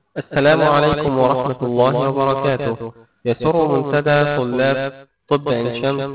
السلام عليكم ورحمة الله وبركاته يسر منتدى طلاب طب عين شمس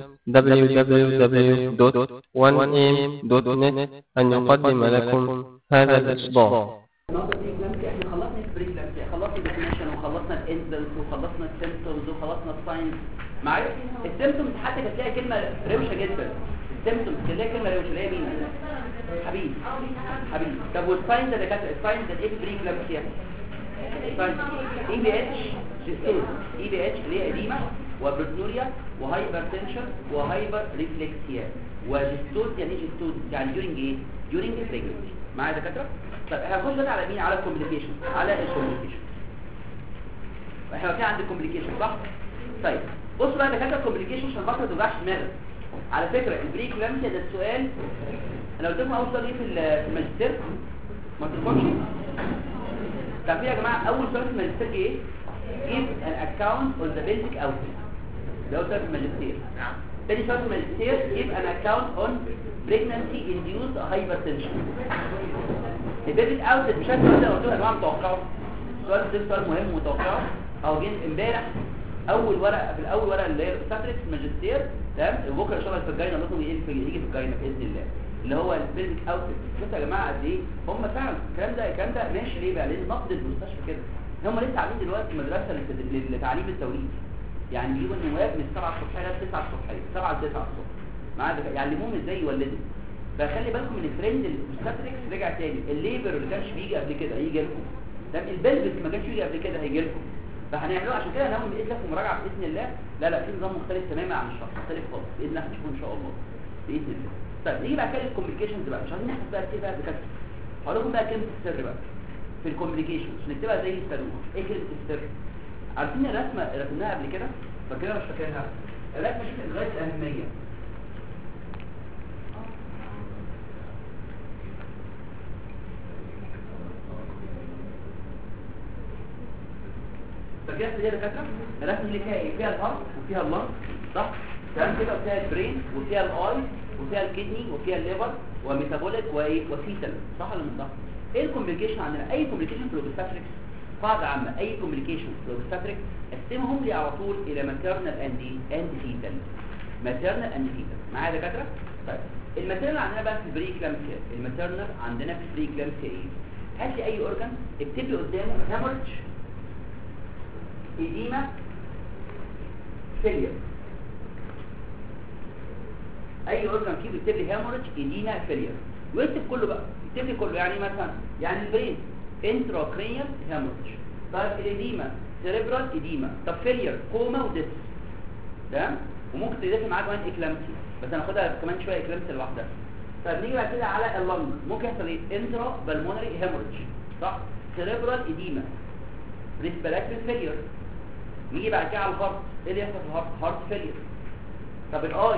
www.1am.net أن يقدم لكم هذا الإصدار نقطة دي كلامك احنا خلصنا البريك لامس خلصنا الديفينيشن وخلصنا الانسلز وخلصنا السيمبتومز وخلصنا الساينز معايا السيمبتومز حتى كانت تلاقي كلمة روشة جدا السيمبتومز كانت تلاقي كلمة روشة اللي هي مين حبيب حبيب طب والساينز ده كانت الساينز ده ايه في البريك لامس يعني الساينز اي بي اتش جستوز اي بي اتش اللي هي اديمة وبرتنوريا وهايبرتنشن وهايبر ريفلكسيا وجستوز يعني ايه جستوز يعني during ايه during pregnancy معايا يا دكاتره طب هنخش بقى على مين على الكومبليكيشن على الكومبليكيشن احنا واقفين عند الكومبليكيشن صح طيب بصوا بقى دكاتره الكومبليكيشن عشان خاطر ما توجعش دماغك على فكره البريكلامسيا ده السؤال انا قلت لكم اول سؤال ايه في في الماجستير ما تفهمش طب يا جماعه اول سؤال في الماجستير ايه give an account on the basic outcome ده اول سؤال في الماجستير تاني سؤال في الماجستير give an account on pregnancy induced hypertension البيبي اوت مش هتقول ده قلت له يا جماعه متوقعه السؤال ده سؤال مهم متوقعه او جه امبارح اول ورقه في الاول ورقه اللي هي الستاتريكس ماجستير تمام وبكره ان شاء الله في الجاينا لكم يجي في يجي في الجاينا باذن الله اللي هو البيبي اوت شفتوا يا جماعه قد ايه هم فعلا الكلام ده الكلام ده ماشي ليه بقى لان نقد المستشفى كده هم لسه عاملين دلوقتي مدرسه للتد- لتعليم التوريد يعني بيجيبوا النواب من 7 الصبح لغايه 9 الصبح 7 ل 9 الصبح معايا ده يعلموهم ازاي يولدوا فخلي بالكم من الترند الستاتريكس رجع تاني الليبر اللي كانش بيجي قبل كده هيجي لكم تمام البلبس ما كانش بيجي قبل كده هيجي لكم فهنعمله عشان كده انا بقيت لكم مراجعه باذن الله لا لا في نظام مختلف تماما عن الشرح مختلف خالص باذن الله هتشوفوه ان شاء الله باذن الله طيب نيجي بقى كلمه الكوميونيكيشنز بقى مش عايزين نحفظ بقى كتير بقى بكتب هقول لكم بقى كلمه السر بقى في الكوميونيكيشنز نكتبها زي الصاروخ ايه كلمه السر عارفين الرسمه اللي رسمناها قبل كده فاكرها مش فاكرها الرسمه شوف غايه الاهميه فكده دي دكاتره الرسمه اللي فيها ايه فيها الهارت وفيها اللنج صح تمام كده وفيها البرين وفيها الاي وفيها الكدني وفيها الليفر وميتابوليك وايه وفيتال صح ولا مش صح ايه الكومبليكيشن عندنا اي كومبليكيشن في الاوبستاتريكس قاعده عامه اي كومبليكيشن في الاوبستاتريك قسمهم لي على طول الى ماتيرنال اند اند فيتال ماتيرنال اند فيتال معايا يا دكاتره طيب الماتيرنال عندنا بقى في البري كلامسيا الماتيرنال عندنا في البري كلامسيا ايه هات لي اي اورجان اكتب لي قدامه هامرج إديمة فيلير أي أورجان فيه بيكتب لي هامورج إديمة فيلير ويكتب كله بقى يكتب لي كله يعني مثلا يعني البرين انتراكرينيال هامورج طيب الإديمة سيريبرال إديمة طب فيلير كوما وديس تمام وممكن تضيف معاه كمان إكلامسي بس هناخدها كمان شوية إكلامسي لوحدها طيب نيجي بعد كده على اللنج ممكن يحصل ايه انترا بالمونري هامورج صح سيريبرال إديمة ريسبيراتوري فيلير نيجي بعد كده على الهارت ايه اللي يحصل في الهارت هارت فيلير طب الاي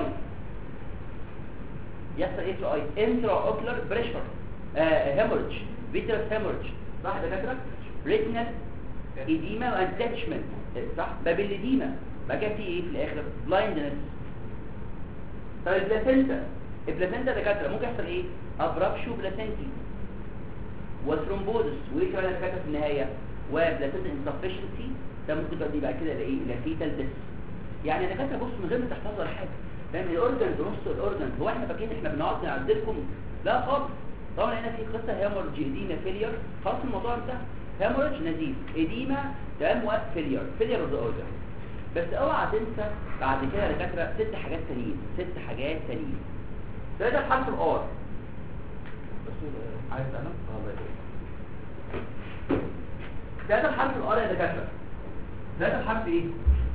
يحصل ايه في الاي انترا اوكلر بريشر هيمورج فيترس هيمورج صح يا دكاتره ريتينال ايديما وانتاتشمنت صح بابيليديما بقى كده في ايه في الاخر بلايندنس طب البلاسينتا البلاسينتا يا دكاتره ممكن يحصل ايه ابرابشو بلاسينتي وثرومبوزس وايه كمان يا دكاتره في النهايه وبلاسينتا انسفشنسي ده ممكن تؤدي بعد كده لايه الى فيتال ديس يعني انا كاتب بص من غير ما تحفظوا ولا حاجه فاهم الاورجن بنص الاورجن هو احنا فاكرين احنا بنقعد نعذبكم لا خالص طبعا هنا في قصه هيمورج ايديما فيلير خلاص الموضوع انتهى هيمورج نزيف ايديما تمام وفيلير فيلير اوف ذا اورجن بس اوعى تنسى بعد كده يا دكاتره ست حاجات تانيين ست حاجات تانيين ده الحرف الار بس عايز انا الله يبارك ده الحرف الار يا دكاتره ده الحرف ايه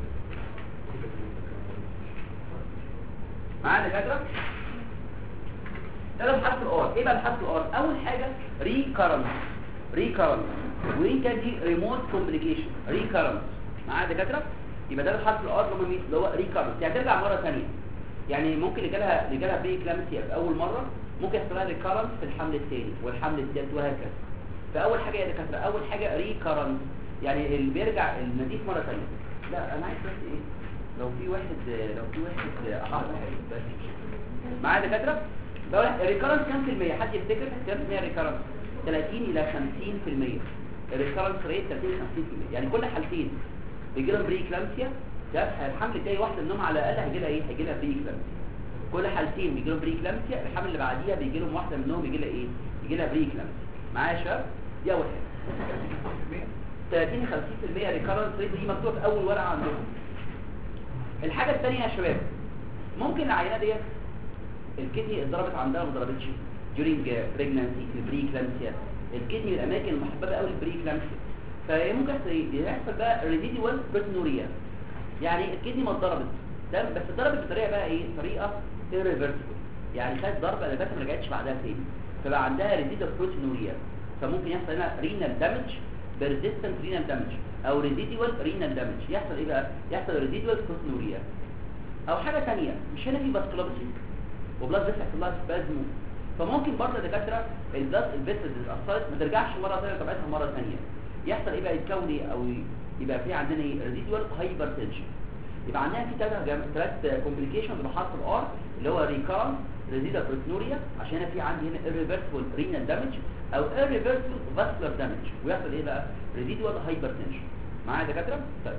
معانا دكاتره ده الحرف الار ايه بقى الحرف الار اول حاجه ريكارنس ريكارنس وين كان دي ريموت كومبليكيشن ريكارنس معانا دكاتره يبقى ده الحرف الار اللي هو مين اللي هو ريكارنس يعني ترجع مره ثانيه يعني ممكن اللي جالها اللي جالها بري كلامسيا في اول مره ممكن يحصل لها ريكارنس في الحمل الثاني والحمل الثالث وهكذا فاول حاجه يا دكاتره اول حاجه ريكارنس يعني اللي بيرجع النزيف مرة ثانيه لا انا عايز بس ايه لو في واحد لو في واحد احط بس معايا دكاتره بقول الريكارنس كام في المية حد يفتكر كام في المية ريكارنس 30 الى 50 في المية الريكارنس ريت 30 50% يعني كل حالتين بيجي لهم بري كلامسيا ده الحمل الجاي واحده منهم على الاقل هيجي لها ايه هيجي لها بري كلامسيا كل حالتين بيجي لهم بري كلامسيا الحمل اللي بعديها بيجي لهم واحده منهم يجي لها ايه يجي لها بري كلامسيا معايا يا شباب دي اول حاجه 30 50% ريكارنس ريت دي مكتوبه في اول ورقه عندكم الحاجه الثانيه يا شباب ممكن العينه ديت الكدني اتضربت عندها ما ضربتش during pregnancy البري كلامسيا الكدني من الاماكن المحببه قوي للبري كلامسيا فممكن يحصل ايه يحصل بقى ريزيدوال بروتينوريا يعني الكدني ما اتضربت تمام بس اتضربت بطريقه بقى ايه طريقه irreversible يعني خدت ضربه بس ما رجعتش بعدها تاني فبقى عندها ريزيدوال بروتينوريا فممكن يحصل هنا رينال دامج بيرزيستنت رينال دامج او ريزيدوال رينال دامج يحصل ايه بقى يحصل ريزيدوال بروتينوريا او حاجه ثانيه مش هنا في فاسكولوباسي وبلاد فيسل يحصل لها سبازمو فممكن برضه يا دكاتره البلاد الفيسل اللي اتاثرت ما ترجعش مره ثانيه لطبيعتها مره ثانيه يحصل ايه بقى يتكون ايه او يبقى في عندنا ايه ريزيدوال هايبرتنشن يبقى عندنا في ثلاث ثلاث كومبليكيشن بحرف الار اللي هو ريكارنس ريزيدوال بروتينوريا عشان انا في عندي هنا irreversible renal damage او irreversible vascular damage ويحصل ايه بقى ريزيدوال هايبرتنشن معايا يا دكاتره طيب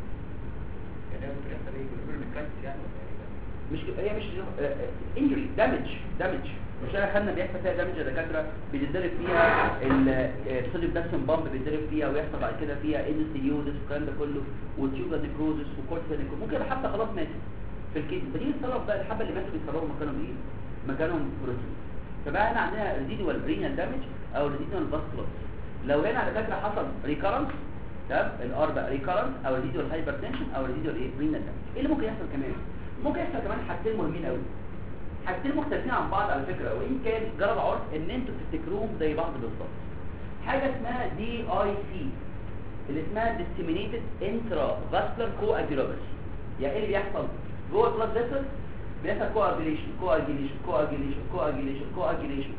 يعني ممكن يحصل ايه بالفيلم كانت يعني مش هي مش انجري دامج دامج مش احنا خدنا بيحصل فيها دامج يا دكاتره بيتضرب فيها الصليب بوتاسيوم بامب بيتضرب فيها ويحصل بعد كده فيها اندوثيليوزس والكلام ده كله وتيوبر نيكروزس وكورتيكال نيكروزس ممكن يبقى حتى خلاص ماتت في الكيد بدي يتصرف بقى الحبه اللي ماتوا بيتصرفوا مكانهم ايه مكانهم بروتين فبقى هنا عندنا ريزيدوال رينال دامج او ريزيدوال فاسكولار لو هنا على فكره حصل ريكارنس تمام الار بقى ريكارنس او ريزيدوال هايبرتنشن او ريزيدوال ايه رينال دامج ايه اللي ممكن يحصل كمان ممكن يحصل كمان حاجتين مهمين قوي حاجتين مختلفين عن بعض على فكره وان كان جرى العرف ان انتوا تفتكروهم زي بعض بالظبط حاجه اسمها دي اي سي اللي اسمها disseminated intravascular coagulopathy يعني ايه اللي بيحصل جوه البلاد فيسل بيحصل coagulation coagulation coagulation coagulation coagulation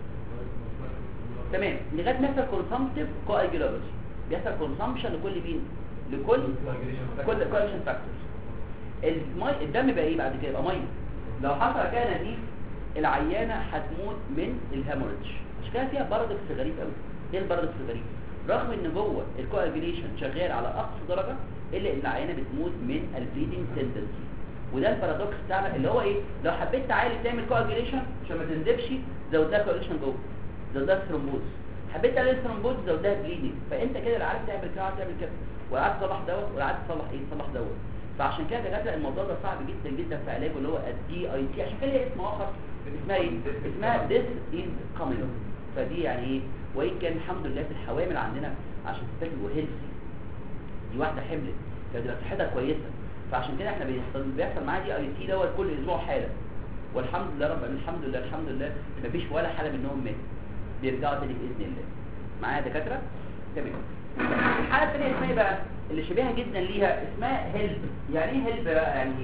تمام لغايه ما يحصل consumptive coagulopathy بيحصل consumption لكل مين لكل كل coagulation factors المي الدم بقى ايه بعد كده يبقى ميه لو حصل كده نزيف العيانه هتموت من الهيموريدج مش كده فيها بارادوكس غريب قوي ايه البارادوكس الغريب رغم ان جوه الكواجيليشن شغال على اقصى درجه الا ان العيانه بتموت من البليدنج تندنسي وده البارادوكس بتاعنا اللي هو ايه لو حبيت تعالي تعمل كواجيليشن عشان ما تنزفش زود لها كواجيليشن جوه زود لها ثرومبوز حبيت تعمل ثرومبوز زود لها بليدنج فانت كده لا عارف تعمل كده ولا تعمل كده ولا عارف تصلح دوت ولا عارف تصلح ايه تصلح دوت فعشان كده دكاتره الموضوع ده صعب جدا جدا في علاجه اللي هو الدي اي تي عشان كده ليه اسم اخر اسمها ايه اسمها this is coming فدي يعني ايه وان كان الحمد لله في الحوامل عندنا عشان تتاكل وهيلثي دي واحده حملت فدي صحتها كويسه فعشان كده احنا بيحصل بيحصل معاها دي اي تي دوت كل اسبوع حاله والحمد لله رب العالمين الحمد لله الحمد لله مفيش ولا حاله منهم مات بيرجعوا تاني باذن الله معايا يا دكاتره تمام الحاله الثانيه اسمها ايه بقى اللي شبيهه جدا ليها اسمها هيلب يعني ايه هيلب بقى يعني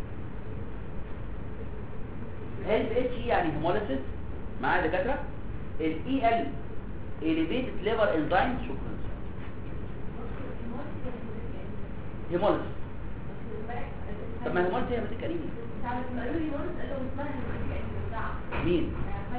ايه هيلب اتش اي يعني هيموليسيس معايا يا دكاتره الاي ال elevated liver enzyme شكرا هيموليسيس طب ما هيموليسيس هي بتك انيميا مين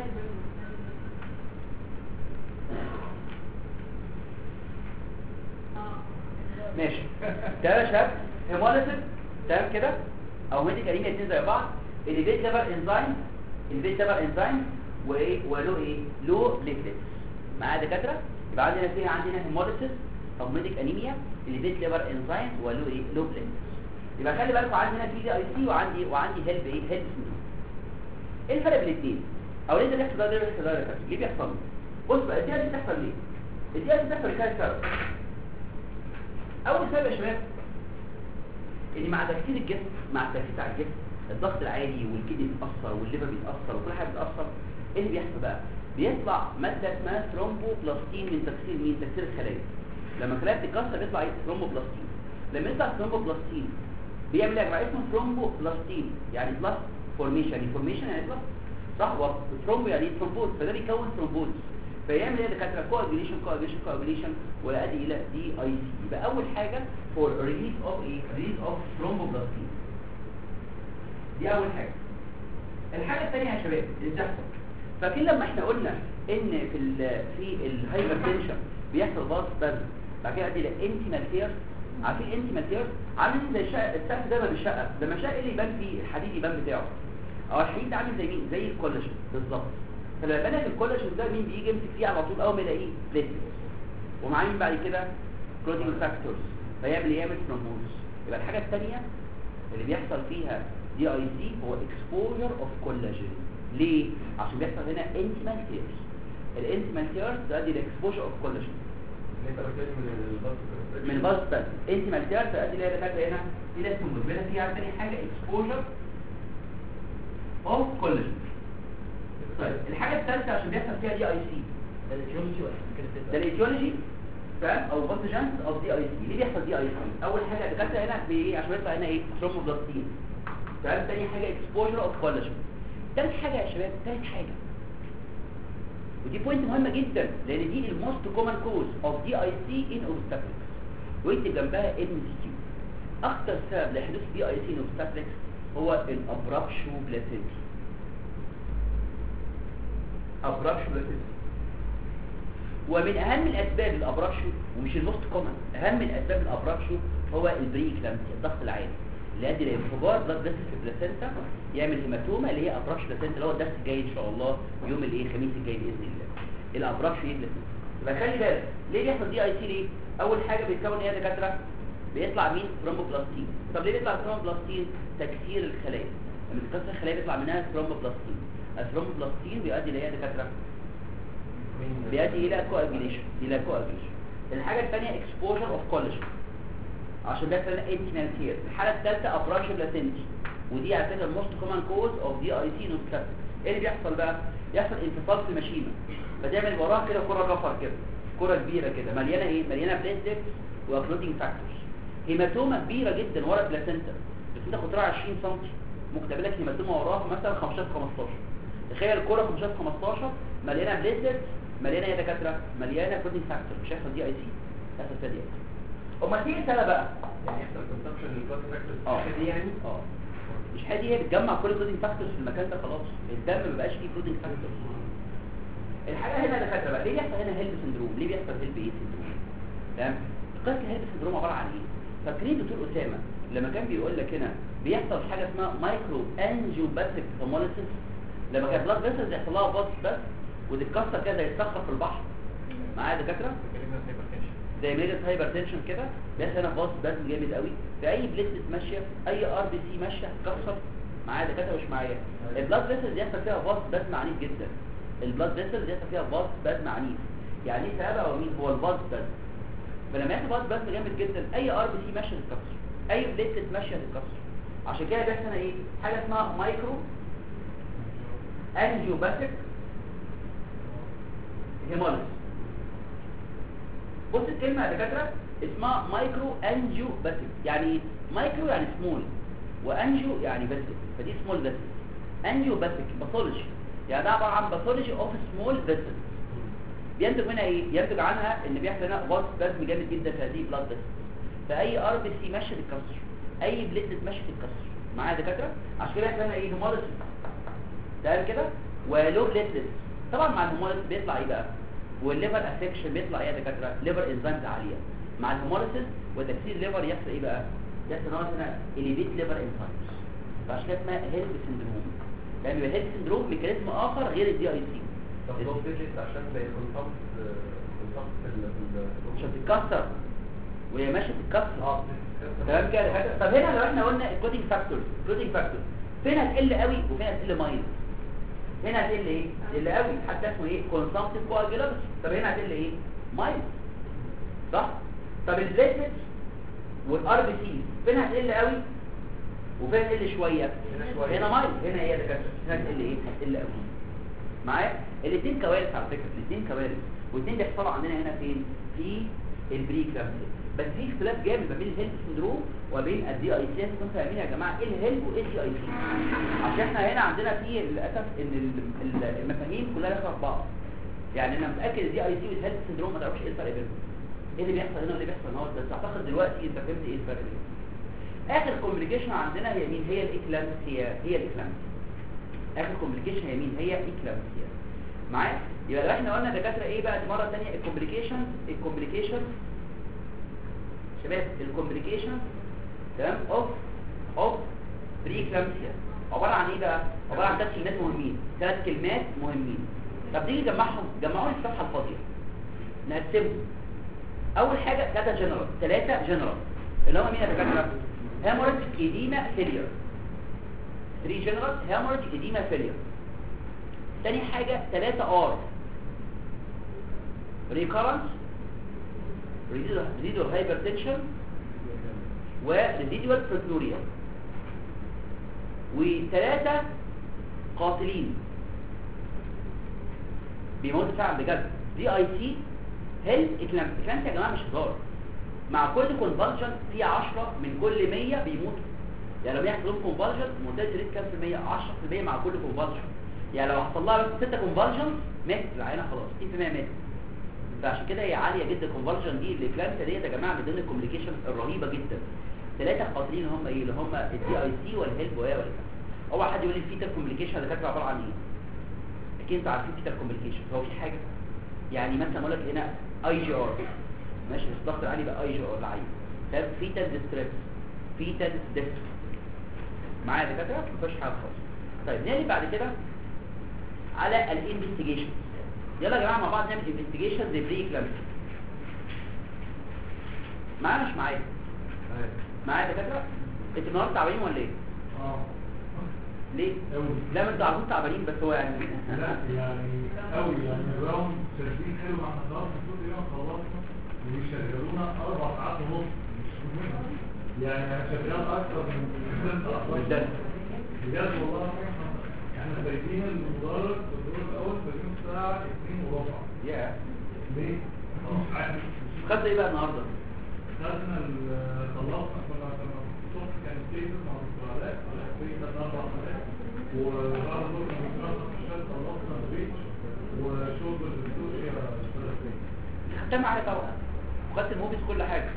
ماشي ده يا شباب هيموليسيس تمام كده او ميديك انيميا الاثنين زي بعض البيت ليفر انزيم البيت ليفر انزيم وايه ولو ايه لو بليتلتس معايا دكاتره يبقى عندنا فيها عندنا هيموليسيس او ميديك انيميا البيت ليفر انزيم ولو ايه لو بليتلتس يبقى خلي بالكم عندنا في دي اي سي وعندي وعندي هيلب ايه هيلب سندروم ايه الفرق بين الاثنين او ليه ده بيحصل ده ليه بيحصل ده يا دكاتره ليه بيحصل بص بقى الدي دي بتحصل ليه الدي دي بتحصل لكذا سبب اول سبب يا شباب ان مع تكسير الجسم مع التكسير بتاع الجسم الضغط العالي والكدني بيتاثر والليفر بيتاثر وكل حاجه بتتاثر ايه اللي بيحصل بقى بيطلع ماده اسمها ثرومبوبلاستين من تكسير مين تكسير الخلايا لما الخلايا بتتكسر بيطلع ايه ثرومبوبلاستين لما يطلع ثرومبوبلاستين بيعمل ايه يا جماعه اسمه ثرومبوبلاستين يعني بلاست فورميشن يعني فورميشن يعني بلاست صح وثرومبو يعني ثرومبوز فده بيكون ثرومبوز فيعمل ايه دكاتره كواجيليشن كواجيليشن كواجيليشن ويؤدي الى دي اي سي يبقى اول حاجه فور ريليز اوف ايه ريليز اوف ثرومبوبلاستين دي اول حاجه الحاجه الثانيه يا شباب اللي بتحصل فاكرين لما احنا قلنا ان في ال في الهايبرتنشن بيحصل باص بس بعد كده ادي الانتي مالتيرز عارفين الانتي مالتيرز عامل زي الشقه السقف ده ما بالشقه لما الشقه اللي يبان فيه الحديد يبان بتاعه او الحديد ده عامل زي مين زي الكولاجين بالظبط فلما بالك الكولاجين ده مين بيجي يمسك فيه على طول اول ما يلاقيه بليتلز ومعاه مين بعد كده بروتين فاكتورز فيعمل يعمل ثرومبوز يبقى الحاجه الثانيه اللي بيحصل فيها دي اي سي هو اكسبوجر اوف كولاجين ليه عشان بيحصل هنا انتي مالتيرز الانتي مالتيرز تؤدي لاكسبوجر اوف كولاجين انت بتتكلم من الضغط من باص بس انت مالتيار تؤدي لها فاكره هنا في ناس مدمنه فيها تاني حاجه اكسبوجر اوف كولاجين طيب الحاجه الثالثه عشان بيحصل فيها دي اي سي ده الايتيولوجي فاهم او باتوجنز اوف دي اي سي ليه بيحصل دي اي سي اول حاجه الدكاتره هنا بايه عشان يطلع هنا ايه ثرومبوبلاستين فاهم تاني حاجه اكسبوجر اوف كولاجين ثالث حاجه يا شباب ثالث حاجه ودي بوينت مهمه جدا لان دي الموست كومن كوز اوف دي اي سي ان اوبستاكلز ويكتب جنبها ام سي كيو اخطر سبب لحدوث دي اي سي ان اوبستاكلز هو الابرابشو بلاسينتي ابرابشو بلاسينتي ومن اهم الاسباب الابرابشو ومش الموست كومن اهم الاسباب الابرابشو هو البري كلامسيا الضغط العالي اللي يؤدي لانفجار بلاد فيسل في البلاسينتا يعمل هيماتوما اللي هي ابرابشو بلاسينتا اللي هو الدرس الجاي ان شاء الله يوم الايه الخميس الجاي باذن الله الابرابشو ايه بلاسينتا يبقى خلي بالك ليه بيحصل دي اي سي ليه اول حاجه بيتكون ايه يا دكاتره بيطلع مين ثرومبوبلاستين طب ليه بيطلع ثرومبوبلاستين تكسير الخلايا لما تكسر الخلايا بيطلع منها ثرومبوبلاستين الثرومبوبلاستين بيؤدي لايه يا دكاتره بيؤدي الى كواجيليشن الى كواجيليشن الحاجه الثانيه اكسبوجر اوف كولاجين عشان ده كان انتيمالتير الحاله الثالثه ابراشن بلاسنتي ودي على فكره الموست كومن كوز اوف دي اي سي نوت ايه اللي بيحصل بقى يحصل انفصال في المشيمه فتعمل وراها كده كره جفر كده كره كبيره كده مليانه ايه مليانه بليتلتس واكلودينج فاكتورز هيماتوما كبيره جدا ورا البلاسنتا البلاسنتا قطرها 20 سم ممكن تعمل لك هيماتوما وراها مثلا 15 15 تخيل الكره 15 15 مليانه بليتلتس مليانه يا دكاتره مليانه كلودينج فاكتور مش هيحصل دي اي سي هيحصل فيها دي اي سي امال دي سنه بقى يعني يحصل كونسبشن للبلاد فاكتورز اه دي يعني اه مش هادي هي بتجمع كل كلودينج فاكتورز في المكان ده خلاص الدم ما بقاش فيه كلودينج فاكتورز الحاجه هنا دكاتره بقى ليه بيحصل هنا هيلب سندروم ليه بيحصل هيلب ايه سندروم تمام قصه الهيلب سندروم عباره عن ايه فاكرين دكتور اسامه لما كان بيقول لك هنا بيحصل حاجه اسمها مايكرو انجيوباثيك هيموليسيس لما كانت بلاد فيسلز يحصل لها باص بس وتتكسر كده زي الصخره في البحر معايا يا دكاتره كلمه هايبرتنشن زي ميجا هايبر تنشن كده بيحصل هنا باص بس جامد قوي في اي بليتلت ماشيه اي ار بي سي ماشيه تكسر معايا يا دكاتره مش معايا البلاد فيسلز يحصل فيها باص بس عنيف جدا البلاد فيسلز يحصل فيها باص بس عنيف يعني ايه سببها هو مين هو الباص بس فلما يحصل باص بس جامد جدا اي ار بي سي ماشيه تتكسر اي بليتلت ماشيه تتكسر عشان كده بيحصل هنا ايه حاجه اسمها مايكرو انجيوباثيك هيموليس بص الكلمة يا دكاترة اسمها مايكرو انجيو باسيف يعني ايه؟ مايكرو يعني سمول وانجيو يعني باسيف فدي سمول باسيف انجيو باسيف باثولوجي يعني ده عبارة عن باثولوجي اوف سمول باسيف بينتج منها ايه؟ ينتج عنها ان بيحصل هنا باص بازم جامد جدا في هذه بلاد باسيف فاي ار بي سي ماشيه تتكسر اي بليتلت ماشيه تتكسر معايا يا دكاترة عشان كده بيحصل هنا ايه هيموليسيس تمام كده ولو بليتلت طبعا مع الهيموليسيس بيطلع ايه بقى والليفر افكشن بيطلع ايه يا دكاتره ليفر انزيمز عاليه مع الهيموليسيس وتكسير الليفر يحصل ايه بقى يحصل نوع اسمها اليفيت ليفر انزيمز فعشان كده اسمها هيلب سندروم يعني يبقى هيلب سندروم ميكانيزم اخر غير الدي اي سي طب لو بيجيت عشان كونسبت كونسبت في ال في ال- عشان تتكسر وهي ماشيه تتكسر اه تمام كده يا دكاتره طب هنا لو احنا قلنا الكودينج فاكتورز الكودينج فاكتورز فين هتقل قوي وفين هتقل مايل هنا هتقل ايه هتقل قوي حتى اسمه ايه كونسامتيف كواجيلابس طب هنا هتقل ايه مايل صح طب البليتلتس والار بي سي فين هتقل قوي وفين هتقل شويه هنا شوية. هنا مايل هنا ايه يا دكاتره هنا هتقل ايه هتقل قوي معايا الاثنين كوارث على فكره الاثنين كوارث والاثنين بيحصلوا عندنا هنا فين في البري كلامسيا بس في اختلاف جامد ما بين الهيلث سندروم وبين الدي اي سي انتوا فاهمين يا جماعه ايه الهيلث وايه الدي اي سي عشان احنا هنا عندنا في للاسف ان ال- ال- المفاهيم كلها داخله في بعض يعني انا متاكد الدي اي سي والهيلث سندروم ما تعرفش ايه الفرق بينهم ايه اللي بيحصل هنا وايه اللي بيحصل هنا بس اعتقد دلوقتي انت فهمت ايه الفرق بينهم اخر كومبليكيشن عندنا هي مين هي الاكلامسيا هي الاكلامسيا اخر كومبليكيشن هي مين هي اكلامسيا معايا يبقى لو احنا قلنا دكاتره ايه بقى دي مره ثانيه الكومبليكيشن الكومبليكيشن شباب الكومبليكيشن تمام اوف اوف بريكلامسيا عباره عن ايه بقى عباره عن ثلاث كلمات مهمين ثلاث كلمات مهمين طب تيجي نجمعهم جمعوا لي الصفحه الفاضيه نقسمهم اول حاجه ثلاثه جنرال ثلاثه جنرال اللي هم مين يا دكاتره هيموريج ايديما فيلير 3 جنرال هيموريج ايديما فيلير تاني حاجه ثلاثه ار ريكارنس ريزيدوال هايبرتنشن وريزيدوال بروتوريا وثلاثة قاتلين بيموت فعلا بجد دي اي سي هيلث اكلامس اكلامس يا جماعه مش هزار مع كل كونفالجن في 10 من كل 100 بيموتوا يعني لو بيحصل لهم كونفالجن مورتاليتي ريت كام في المية 10% مع كل كونفالجن يعني لو حصل لها بس 6 كونفالجن مات العينه خلاص 60% مات فعشان كده هي عاليه جدا الكونفالجن دي الاكلامس ديت يا جماعه من ضمن الكوميونيكيشن الرهيبه جدا ثلاثه قاتلين هم ايه اللي هم الدي اي سي والهيلب وهي ولا اول حد يقول لي الفيتال كوميونيكيشن اللي كاتبه عباره عن ايه اكيد انتوا عارفين فيتال كوميونيكيشن هو في حاجه يعني مثلا اقول لك هنا اي جي ار ماشي الضغط العالي بقى اي جي ار العالي طب فيتال ديستريس فيتال ديستريس معايا دكاتره مفيش حاجه خالص طيب نيجي بعد كده على الانفستيجيشن يلا يا جماعه مع بعض نعمل انفستيجيشن زي بري كلامسي معايا مش معايا معايا دكاتره انتوا النهارده تعبانين ولا ايه اه ليه أوي لا ما انتوا عارفين تعبانين بس هو يعني لا يعني قوي يعني الراوند شايفين حلو احنا خلاص المفروض اليوم خلصنا ويشغلونا اربع ساعات ونص يعني انا شغال اكتر من مش ده بجد والله احنا سايبين المدرج في الدور الاول سايبين الساعه 2 وربع يا ليه؟ مش عارف خدت ايه بقى النهارده خدنا ال- خلصنا كنا كنا الصبح كان كيس مع الدكتوراه خدنا اربع ساعات وبعد الظهر كنا بنتناقش في الشات خلصنا البيت وشغل السوشيال اشتغل فيه خدتها معايا طبعا وخدت الموبيس كل حاجه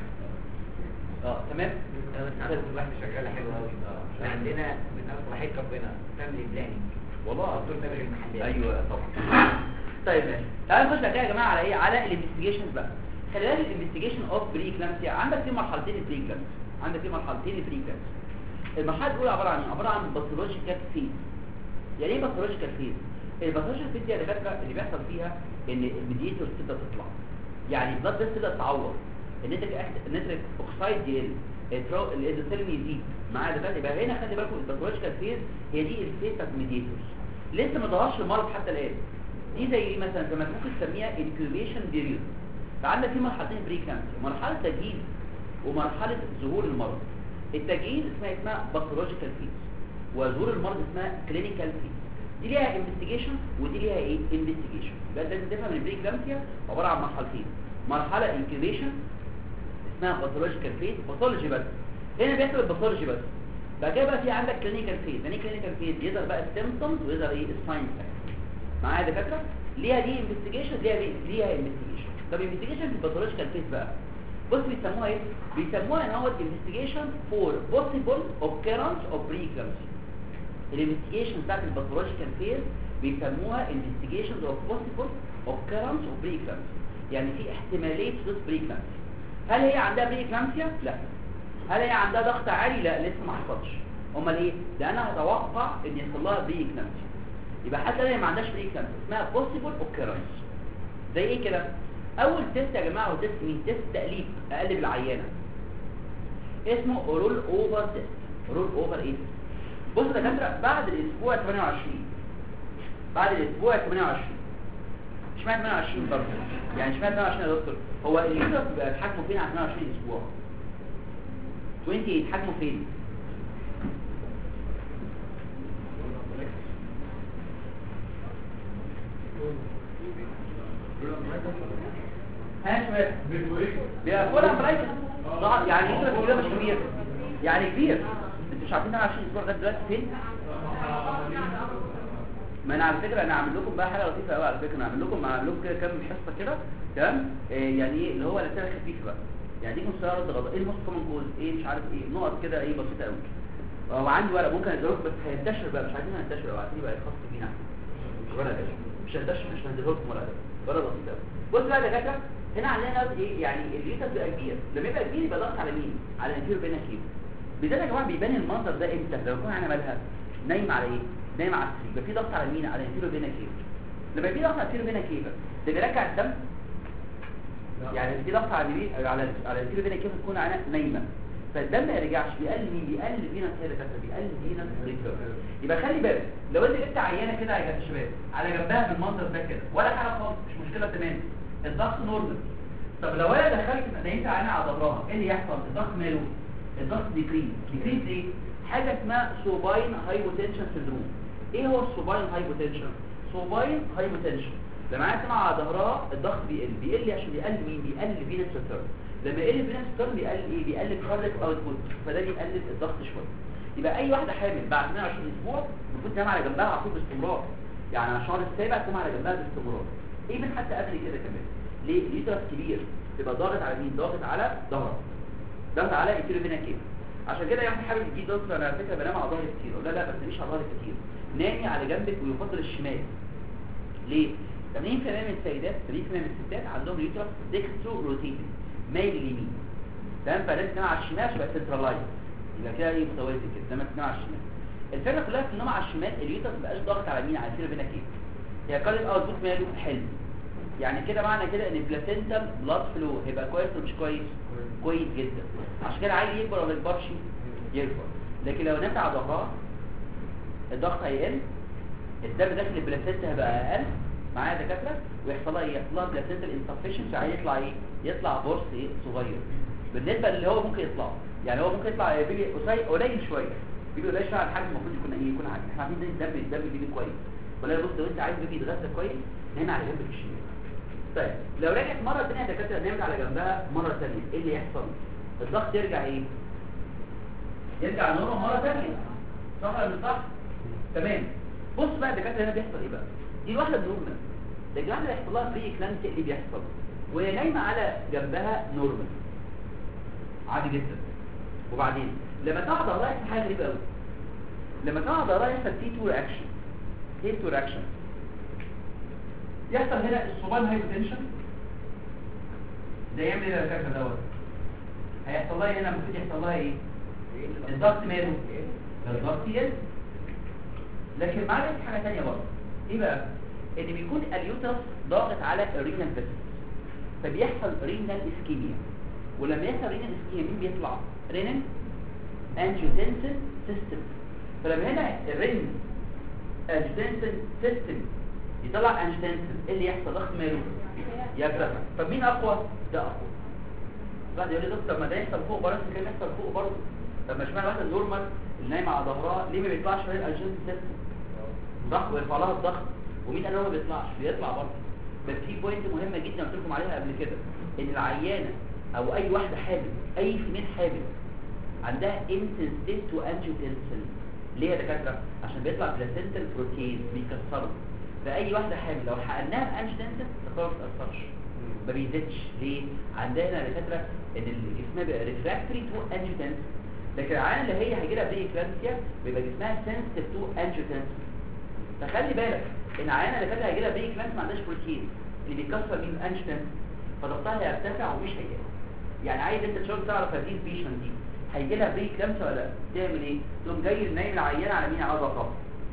اه تمام انا بس عندي واحد شغاله حلوه قوي احنا عندنا من رحمه ربنا فاميلي بلاننج والله دكتور تامر المحلات ايوه طبعا طيب ماشي تعالوا نخش بقى كده يا جماعه على ايه على الانفستيجيشنز بقى خلي بالك الانفستيجيشن اوف بري كلامسيا عندك في مرحلتين البري كلامسيا عندك في مرحلتين البري كلامسيا المرحله الاولى عباره عن ايه عباره عن باثولوجيكال فيز يعني ايه باثولوجيكال فيز الباثولوجيكال فيز دي يا دكاتره اللي بيحصل فيها ان الميديتور تبدا تطلع يعني البلاد بس تبدا تعور النيتريك أكس- النيتريك اوكسايد يقل الترو- الايزوثيرم يزيد معايا دكاتره يبقى هنا خلي بالكم الباثولوجيكال فيز هي دي الفيز بتاعت الميديتورز لسه ما ظهرش المرض حتى الان دي زي ايه مثلا زي ما ممكن تسميها انكيوبيشن بيريود فعندك في مرحلتين بري كلامسيا مرحله تجهيز ومرحله ظهور المرض التجهيز اسمها اسمها باثولوجيكال فيز وظهور المرض اسمها كلينيكال فيز دي ليها انفستيجيشن ودي ليها ايه انفستيجيشن يبقى لازم تفهم ان البري كلامسيا عباره عن مرحلتين مرحله انكيوبيشن اسمها باثولوجيكال فيز باثولوجي بس هنا بيحصل الباثولوجي بس بعد كده بقى في عندك كلينيكال فيز يعني كلينيكال فيز يظهر بقى السيمبتومز ويظهر ايه الساينز معايا يا دكاتره ليها دي انفستيجيشن ليها دي ليها انفستيجيشن طب انفستيجيشن في الباثولوجيكال فيز بقى بص بيسموها ايه بيسموها ان هو انفستيجيشن فور بوسيبل اوكيرنس اوف بريكلامسي الانفستيجيشن بتاعت الباثولوجيكال فيز بيسموها انفستيجيشن اوف بوسيبل اوكيرنس اوف بريكلامسي يعني في احتماليه حدوث بريكلامسي هل هي عندها بريكلامسيا لا هل هي عندها ضغط عالي لا لسه ما حصلش امال ايه ده انا هتوقع ان يحصل لها بريكلامسيا يبقى حتى لو هي ما عندهاش بريكلامسيا اسمها بوسيبل اوكيرنس زي ايه كده اول تيست يا جماعه هو تيست مين تيست تقليب اقلب العيانه اسمه رول اوفر تيست رول اوفر ايه بص يا دكاتره بعد الاسبوع 28 بعد الاسبوع 28 اشمعنى 28 برضه يعني اشمعنى 28 يا دكتور هو اليوزر بيبقى حجمه فين على 28 اسبوع 28 حجمه فين ها شويه بيبقى فول امبرايكس ضغط يعني يوزر كبير مش كبير يعني كبير انتوا مش عارفين 28 اسبوع لغايه دلوقتي فين ما انا على فكره انا عامل لكم بقى حاجه لطيفه قوي على فكره انا عامل لكم عامل لكم كده كام حصه كده تمام إيه يعني ايه اللي هو الاسئله الخفيفه بقى يعني دي مستوى رد غضب ايه الموست كومن كوز ايه مش عارف ايه نقط كده ايه بسيطه قوي هو عندي ورق ممكن اديلكم بس هينتشر بقى مش عايزين هينتشر قوي عايزين يبقى خاص بينا ورق ده مش هينتشر مش هنديلكم ورق ده ورق بسيط قوي بص بقى يا دكاتره هنا عندنا ايه يعني اليوتر بيبقى كبير لما يبقى كبير يبقى ضغط على مين على الانتيرو بينا كيف بدايه يا جماعه بيبان المنظر ده امتى لو يكون انا مالها نايم على ايه نايم على السرير يبقى في ضغط على مين على الانتيرو بينا كيف لما في ضغط على الانتيرو بينا كيف ده بيرجع الدم يعني في ضغط على اليمين على على الانتيرو بينا كيف تكون انا نايمه فالدم ما يرجعش بيقلل مين بيقلل فينا كده كده بيقلل فينا ريتيرن يبقى خلي بالك لو انت جبت عيانه كده يا شباب على جنبها بالمنظر ده كده ولا حاجه خالص مش مشكله تمام الضغط نورمال طب لو انا دخلت نايمت عينها على ظهرها ايه اللي يحصل الضغط ماله الضغط ديكريز ديكريز ايه حاجه اسمها سوباين هايبوتنشن سيندروم ايه هو السوباين هايبوتنشن سوباين هايبوتنشن لما عينها تسمع على ظهرها الضغط بيقل بيقل عشان بيقل مين بيقل فينس ريتيرن لما يقل فينس ريتيرن بيقل ايه بيقلل كارديك اوتبوت فده بيقلل الضغط شويه يبقى اي واحده حامل بعد 120 اسبوع المفروض تنام على جنبها على طول باستمرار يعني على الشهر السابع تنام على جنبها باستمرار ايه من حتى قبل كده كمان ليه اليوترس كبير تبقى ضاغط على مين ضاغط على ظهرك ضاغط على التيروفينا كيف عشان كده يعني حابب تجيب دكتور انا على فكره بنام على ظهري كتير لا لا بس مش على ظهري كتير نامي على جنبك ويفضل الشمال ليه 80% من السيدات 80% من الستات عندهم اليوترس ديكسترو روتيتنج مايل اليمين تمام فلازم تنام على الشمال عشان يبقى سنترلايز يبقى كده ايه متوازن كده لما تنام على الشمال الفكره كلها في النوم على الشمال اليوترس ما بقاش ضاغط على مين على التيروفينا كيف هي قالت اه الزوج ماله حلو يعني كده معنى كده ان البلاسينتا بلاد فلو هيبقى كويس ولا مش كويس كويس جدا عشان كده عايز يكبر ولا ما يكبرش يكبر لكن لو نمت على ظهرها الضغط هيقل الدم داخل البلاسينتا هيبقى اقل معايا دكاتره ويحصل لها ايه يحصل لها بلاسينتا انسفشنسي عايز يطلع ايه يطلع بورس ايه صغير بالنسبه اللي هو ممكن يطلع يعني هو ممكن يطلع بيبي قصير قليل شويه بيبي قليل شويه على الحجم المفروض يكون ايه يكون عادي احنا عايزين الدم الدم بيبي كويس ولا بص لو انت عايز بيبي يتغذى كويس هنا على جنب الشمال طيب لو رجعت مرة تانية يا دكاترة نمت على جنبها مرة تانية ايه اللي يحصل الضغط يرجع ايه يرجع نوره مرة تانية صح ولا مش صح تمام بص بقى يا دكاترة هنا بيحصل ايه بقى دي الواحدة نورمال ده الجماعة اللي يحصل لها بري اكلانسيا اللي بيحصل وهي نايمة على جنبها نورمال عادي جدا وبعدين لما تقعد ظهرها يحصل حاجة غريبة قوي لما تقعد ظهرها يحصل فيه تو رياكشن ايه تو رياكشن يحصل هنا الصبان هايبوتنشن ده يعمل ايه يا كاكا دوت هيحصل لها هنا المفروض يحصل لها ايه الضغط ماله الضغط يقل لكن معاه في حاجه ثانيه برضه ايه بقى ان بيكون اليوترس ضاغط على الرينال فيسل فبيحصل رينال اسكيميا ولما يحصل رينال اسكيميا مين بيطلع رينال انجيوتنسن سيستم فلما هنا الرين انجيوتنسن سيستم يطلع انجتنسن ايه اللي يحصل ضغط ماله يرتفع طب مين اقوى ده اقوى بعد يقول لي دكتور طب ما ده يحصل فوق برضه كان يحصل فوق برضه طب ما اشمعنى واحده نورمال اللي نايمه على ظهرها ليه ما بيطلعش فيها الانجتنسن سيستم صح ويرفع لها الضغط ومين قال هو ما بيطلعش بيطلع برضه بس في بوينت مهمه جدا قلت لكم عليها قبل كده ان العيانه او اي واحده حامل اي فيميل حامل عندها انسنسيت تو انجيوتنسن ليه يا دكاتره عشان بيطلع بلاسنتال بروتين بيكسره فاي واحده حامل لو حقناها بانجتنسن الخلاص ما تاثرش ما بيزيدش ليه عندنا دكاتره ان الجسم بيبقى ريفراكتوري تو انجتنسن لكن العيان اللي هي هيجي لها بري كلامسيا بيبقى جسمها سنسيتيف تو انجتنسن فخلي بالك ان عيانه اللي كانت هيجي لها بري كلامسيا ما عندهاش بروتين اللي بيكسر مين الانجتنسن فضغطها هيرتفع ومش هيجي يعني عايز انت تشوف تعرف هذه البيشنت دي هيجي لها بري كلامسيا ولا لا تعمل ايه تقوم جاي نايم العيانه على مين على ظهرها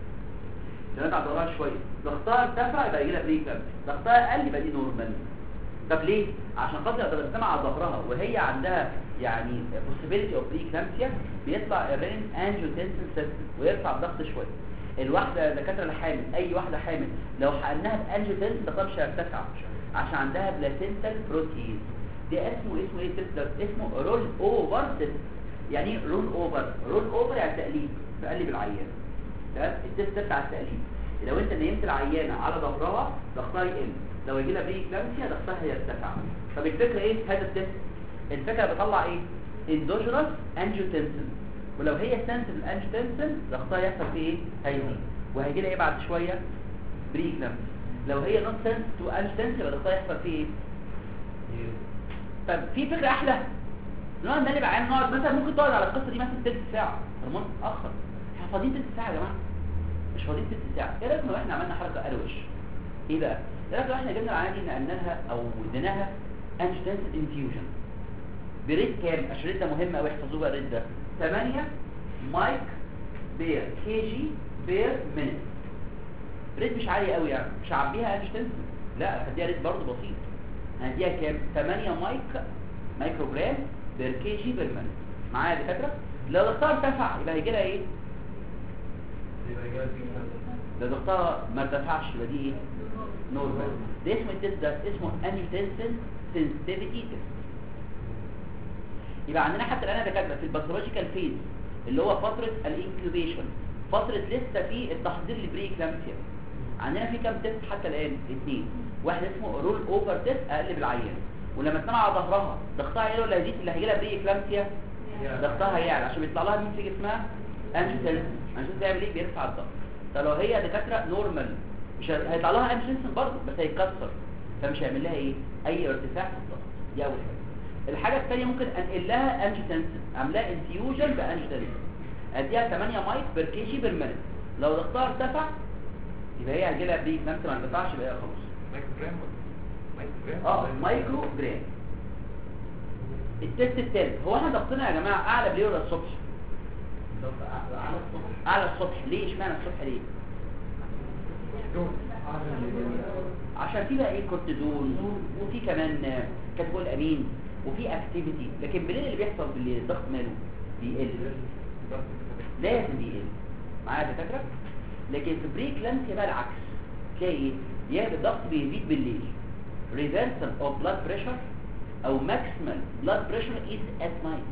لما على ظهرها شويه ضغطها ارتفع يبقى يجي لها بري كلامسيا ضغطها قل يبقى دي نورمال طب ليه عشان خاطر لو ضغطتها على ظهرها وهي عندها يعني possibility of preeclampsia بيطلع الرين angiotensin system ويرفع الضغط شويه الواحده الدكاتره الحامل اي واحده حامل لو حقناها بانجيوتنسن ده مش هيرتفع عشان عندها بلاسنتال بروتين ده اسمه اسمه ايه تقدر اسمه رول اوفر سيستم يعني ايه رول اوفر رول اوفر يعني تقليب بقلب العيان تمام التست ده بتاع التقليب لو انت نيمت العيانه على ظهرها ضغطها يقل لو يجي لها بري كلامسيا ضغطها هيرتفع طب الفكره ايه هذا التست الفكره بيطلع ايه اندوجينوس انجيوتنسن ولو هي سنسيتيف انجيوتنسن ضغطها يحصل فيه ايه هيزيد وهيجي لها ايه بعد شويه بري كلامسيا لو هي نوت سنسيتيف انجيوتنسن يبقى ضغطها يحصل فيه ايه طب في فكره احلى نقعد نقلب عين نقعد مثلا ممكن تقعد على القصه دي مثلا تلت ساعه هرمون اتاخر احنا فاضيين تلت ساعه يا جماعه مش فاضيين تلت ساعه ايه رايك لو احنا عملنا حركه اروش ايه بقى ايه رايك لو احنا جبنا العينه دي نقلناها او اديناها angiotensin infusion بريت كام عشان الريت ده مهم قوي احفظوه بقى الريت ده 8 مايك بير كي جي بير مينيت ريت مش عالي قوي يعني مش هعبيها angiotensin لا هديها ريت برضه بسيط هديها كام 8 مايك مايكرو جرام بير كي جي بير مينيت معايا يا دكاتره لو ضغطها ارتفع يبقى هيجي لها ايه يبقى جاي في لو ضغطها ما ارتفعش يبقى دي ايه نورمال ده اسم التست ده اسمه angiotensin sensitivity test يبقى عندنا حتى الان يا دكاتره في الباثولوجيكال فيز اللي هو فتره الانكيوبيشن فتره لسه في التحضير للبري كلامسيا عندنا في كام تيست حتى الان اثنين واحد اسمه رول اوفر تيست اقلب العيان ولما تنام على ظهرها ضغطها يعلى ولا يزيد اللي هيجي لها بري كلامسيا ضغطها هيعلى عشان بيطلع لها مين فيجي اسمها انجيوتنسن انجيوتنسن بيعمل ايه بيرفع الضغط طب لو هي دكاتره نورمال مش هي- هيطلع لها انجيوتنسن برضه بس هيتكسر فمش هيعمل لها ايه اي ارتفاع في الضغط دي اول حاجه الحاجه الثانيه ممكن انقل لها انجيوتنسن اعملها انفيوجن بانجيوتنسن اديها 8 مايك بير كي جي بير مينيت لو ضغطها ارتفع يبقى هي هيجي لها بري كلامسيا ما ارتفعش يبقى هي خلاص مايكرو جرام ولا مايكرو جرام اه مايكرو جرام التست الثالث هو احنا ضغطنا يا جماعه اعلى بليه ولا الصبح بالظبط على على الصبح اعلى الصبح ليه اشمعنى الصبح ليه عشان في بقى ايه كورتيزون وفي كمان كاتبول امين وفي اكتيفيتي لكن بالليل اللي بيحصل بالليل الضغط ماله بيقل لازم بيقل معايا يا دكاتره لكن في بريك لانسيا بقى العكس تلاقي ايه يا الضغط بيزيد بالليل reversal of blood pressure او maximal blood pressure is at night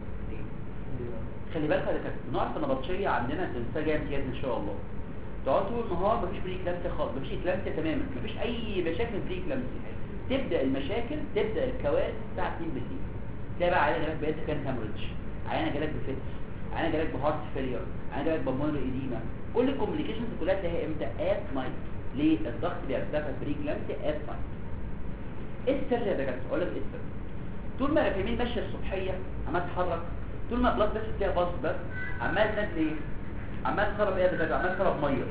خلي بالك يا دكاتره بنعرف النبطشيه عندنا تنسى جايه امتياز ان شاء الله تقعد طول النهار مفيش بريك لامسيا خالص مفيش اكلامسيا تماما مفيش اي مشاكل في بريك لامسيا تبدا المشاكل تبدا الكوارث الساعه 2 بالليل تلاقي بقى عيانه جالك بقيت كان هامرج عيانه جالك بفتس عيانه جالك بهارت فيلير عيانه جالك بمونر ايديما كل الكومبليكيشنز كلها تلاقيها امتى ات نايت ليه الضغط بيرتفع في بريك لامسيا ات نايت ايه السر يا دكاتره اقول لك ايه السر طول ما الرفيمين ماشيه الصبحيه عمال تتحرك طول ما البلاد بس فيها باص بس عمال تنزل ايه عمال تسرب ايه يا دكاتره عمال تسرب ميه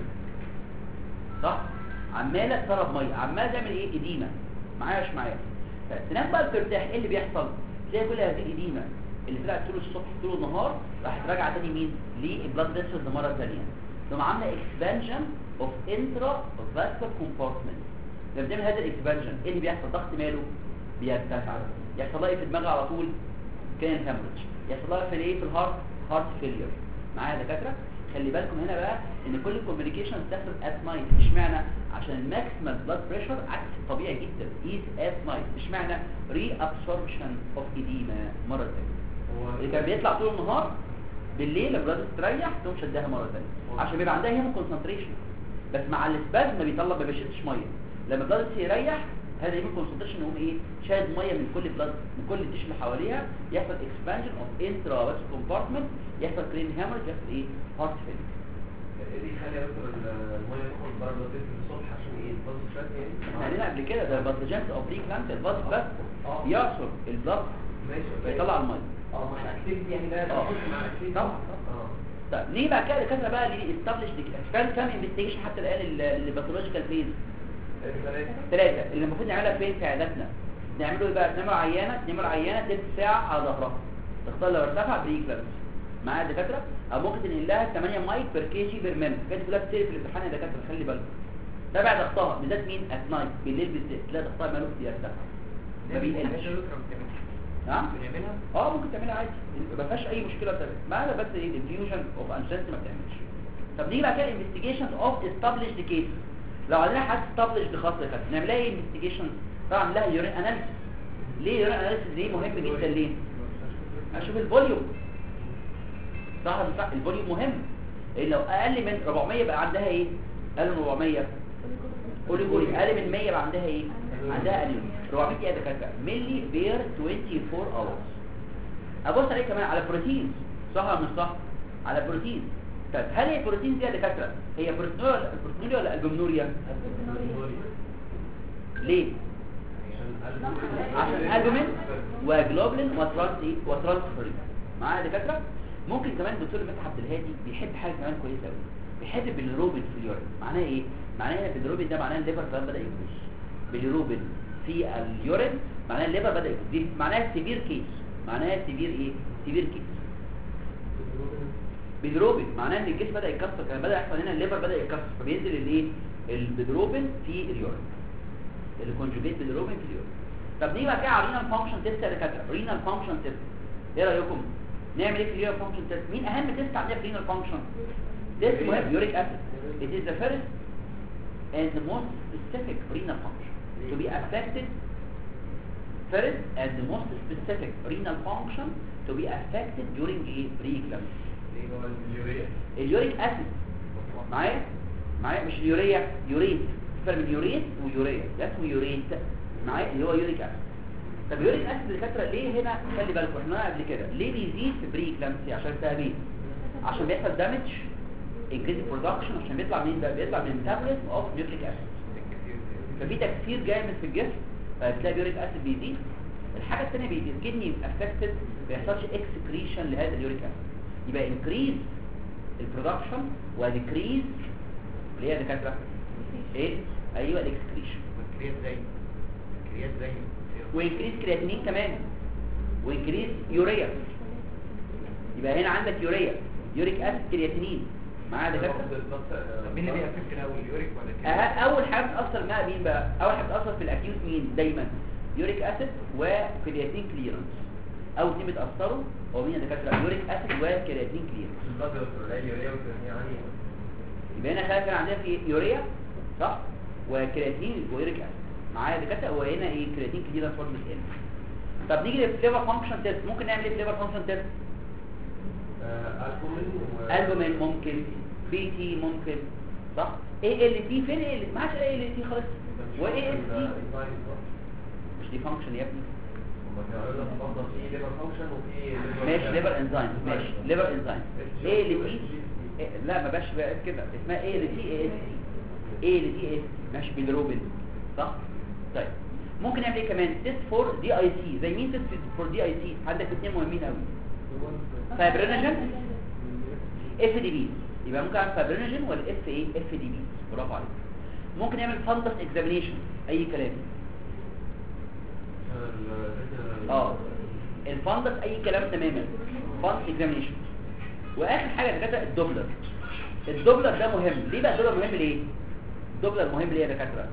صح عماله تسرب ميه عماله تعمل ايه اديمه معايا مش معايا فتنام بقى بترتاح ايه اللي بيحصل تلاقي كل هذه الاديمه اللي طلعت طول الصبح طول النهار راحت راجعه تاني مين للبلاد فيسلز مره ثانيه تقوم عامله اكسبانشن اوف انترا فاسكولار كومبارتمنت لما بتعمل هذا الاكسبانشن ايه اللي بيحصل ضغط ماله بيرتفع يحصل لها ايه في الدماغ على طول كان هامرج يحصل لها في الايه في الهارت هارت فيلير معايا يا دكاتره خلي بالكم هنا بقى ان كل الكوميونيكيشن بتحصل ات نايت اشمعنى عشان الماكسيمال بلاد بريشر عكس الطبيعي جدا از ات نايت اشمعنى ري ابسوربشن اوف ايديما مره ثانيه هو اللي كان بيطلع طول النهار بالليل لما البلاد تريح تقوم شدها مره ثانيه عشان بيبقى عندها هيمو كونسنتريشن بس مع الاسباز ما بيطلع ما بيشدش ميه لما البلاد يريح هذا يمكن كونسنتريشن يقوم ايه شاد ميه من كل بلاد من كل التيشو اللي حواليها يحصل اكسبانشن اوف انترا فاسكولار كومبارتمنت يحصل كرين هامرج يحصل ايه هارت فيلير ايه اللي يخلي مثلا الميه تخرج بره البيت الصبح عشان ايه تبص شويه يعني احنا علينا قبل كده ده الباثوجينز اوف بري كلامسيا الباث بس اه. يعصر البلاد ماشي فيطلع الميه اه مع الاكتيفيتي يعني بقى اه. تخش مع الاكتيفيتي طبعا. اه طيب نيجي بعد كده دكاتره بقى للاستابلش كام كام انفستيجيشن حتى الان الباثولوجيكال فيز ثلاثة ثلاثة اللي المفروض نعملها فين في عياداتنا نعمله ايه بقى نعمل عيانة نعمل عيانة تلت ساعة على ظهرها تختار لو ارتفع بري كلامس معايا يا دكاترة او ممكن تنقل لها 8 مايك بير كي جي بير مين كانت كلها بتسير في الامتحان يا دكاترة خلي بالك تابع ضغطها بالذات مين ات نايت بالليل بالذات تلاقي ضغطها ماله بيرتفع ما بيقلش نعم بنعملها اه ممكن تعملها عادي ما فيهاش اي مشكله تمام معانا بس ايه الفيوجن اوف انشنت ما بتعملش طب نيجي بقى كده انفستيجيشن اوف استابليشد كيس لو عندنا حد استابليشد خاصه كده نعمل ايه انفستيجيشن طبعا لها يورين اناليسيس ليه يورين اناليسيس دي مهم جدا ليه اشوف الفوليوم صح ولا مش صح الفوليوم مهم إيه لو اقل من 400 يبقى عندها ايه اقل من 400 قولي قولي اقل من 100 يبقى عندها ايه عندها انيميا 400 ايه يا دكاتره ملي بير 24 اورز ابص عليه كمان على بروتين صح ولا مش صح على بروتين طب هل هي البروتين دي يا دكاتره هي بروتينوريا ولا بروتينوريا ولا البومنوريا ليه عشان البومين وجلوبلين وترانس ايه وترانسفيرين معايا يا دكاتره ممكن كمان الدكتور فتحي عبد الهادي بيحب حاجه كمان كويسه قوي بيحب بالروبين في اليورين معناها ايه معناها ان بالروبين ده معناه الليفر كمان بدا يبوظ بالروبين في اليورين معناها الليفر بدا يكسر دي معناها سيفير كيس معناها سيفير ايه سيفير كيس بيدروبين معناه ان الجسم بدا يتكسر كان بدا يحصل هنا الليفر بدا يتكسر فبينزل الايه البيدروبين في اليورين الكونجوجيت بيدروبين في اليورين طب نيجي بقى كده على رينال فانكشن تيست يا دكاتره رينال فانكشن تيست ايه رايكم نعمل ايه في الرينال فانكشن تيست مين اهم تيست عندنا في الرينال فانكشن تيست مهم يوريك اسيد it is the first and the most specific renal function to be affected first and the most specific renal function to be affected during a preeclampsia ايه هو اليوريا اليوريك اسيد معايا معايا مش اليوريا يوريت فرق بين يوريت ويوريا ده اسمه يوريت معايا اللي هو يوريك اسيد طب يوريك اسيد الدكاتره ليه هنا خلي بالكم احنا قلنا قبل كده ليه بيزيد في بري كلامسي عشان سببين عشان بيحصل دامج انكريز برودكشن عشان بيطلع منين بقى بيطلع من ميتابوليزم اوف نيوكليك اسيد ففي تكسير جامد في الجسم فبتلاقي اليوريك اسيد بيزيد الحاجه الثانيه بيزيد الكدني افكتد ما بيحصلش اكسكريشن لهذا اليوريك اسيد يبقى انكريز البرودكشن وديكريز اللي هي دكاتره ايه ايوه الاكسكريشن كريات زي كريات زي وانكريز كرياتينين كمان وانكريز يوريا يبقى هنا عندك يوريا يوريك اسيد كرياتينين معايا يا دكاتره طب مين اللي بيأفكت الاول اليوريك ولا كريات أه- اول حاجه بتاثر مع مين بقى اول حاجه بتاثر في الاكيوت مين دايما يوريك اسيد وكرياتين كليرنس اول اثنين بيتاثروا هو مين يا دكاتره يوريك اسيد وكرياتين كليرنس اليوريا يعني يبقى هنا خلاص كان عندنا في يوريا صح وكرياتين ويوريك اسيد معايا يا دكاتره وهنا ايه كرياتين كليرنس برضه بتقل طب نيجي للفليفر فانكشن تيست ممكن نعمل ايه فليفر فانكشن تيست البومين و البومين ممكن بي تي ممكن صح ايه ال تي فين ايه ما عادش ايه ال تي خالص وايه ال تي مش دي فانكشن يا ابني ماشي ليفر انزيم ماشي ليفر انزيم ايه اللي تي إيه- لا ما باش بقى كده اسمها ايه اللي تي ايه اس تي ايه اللي تي اس ماشي بالروبن صح طيب ممكن نعمل ايه كمان تيست فور دي اي سي زي مين تيست فور دي اي سي عندك اثنين مهمين قوي فايبرينوجين اف دي بي يبقى ممكن اعمل فايبرينوجين ولا اف ايه اف دي بي برافو عليك ممكن نعمل فندس اكزامينيشن اي كلام اه الفندس اي كلام تماما فندس اكزامينيشن واخر حاجه دكاتره الدوبلر الدوبلر ده مهم ليه بقى الدوبلر مهم ليه الدوبلر مهم ليه يا دكاتره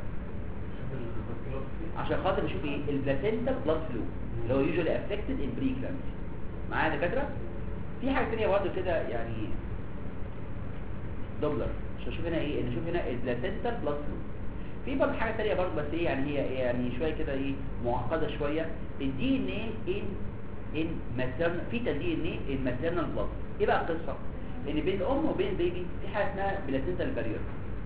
عشان خاطر نشوف ايه البلاسينتا بلاد فلو اللي هو يوجوالي افكتد ان بري كلامسي معايا يا دكاتره في حاجه ثانيه برضه كده يعني دوبلر عشان نشوف هنا ايه نشوف هنا البلاسينتا بلاد فلو في برضه حاجه ثانيه برضه بس ايه يعني هي يعني شويه كده ايه معقده شويه الدي ان ايه ان ان ماتيرنال في دي ان ايه ان ماتيرنال بلاد ايه بقى القصه ان بين الام وبين البيبي في حاجه اسمها بلاسينتا بارير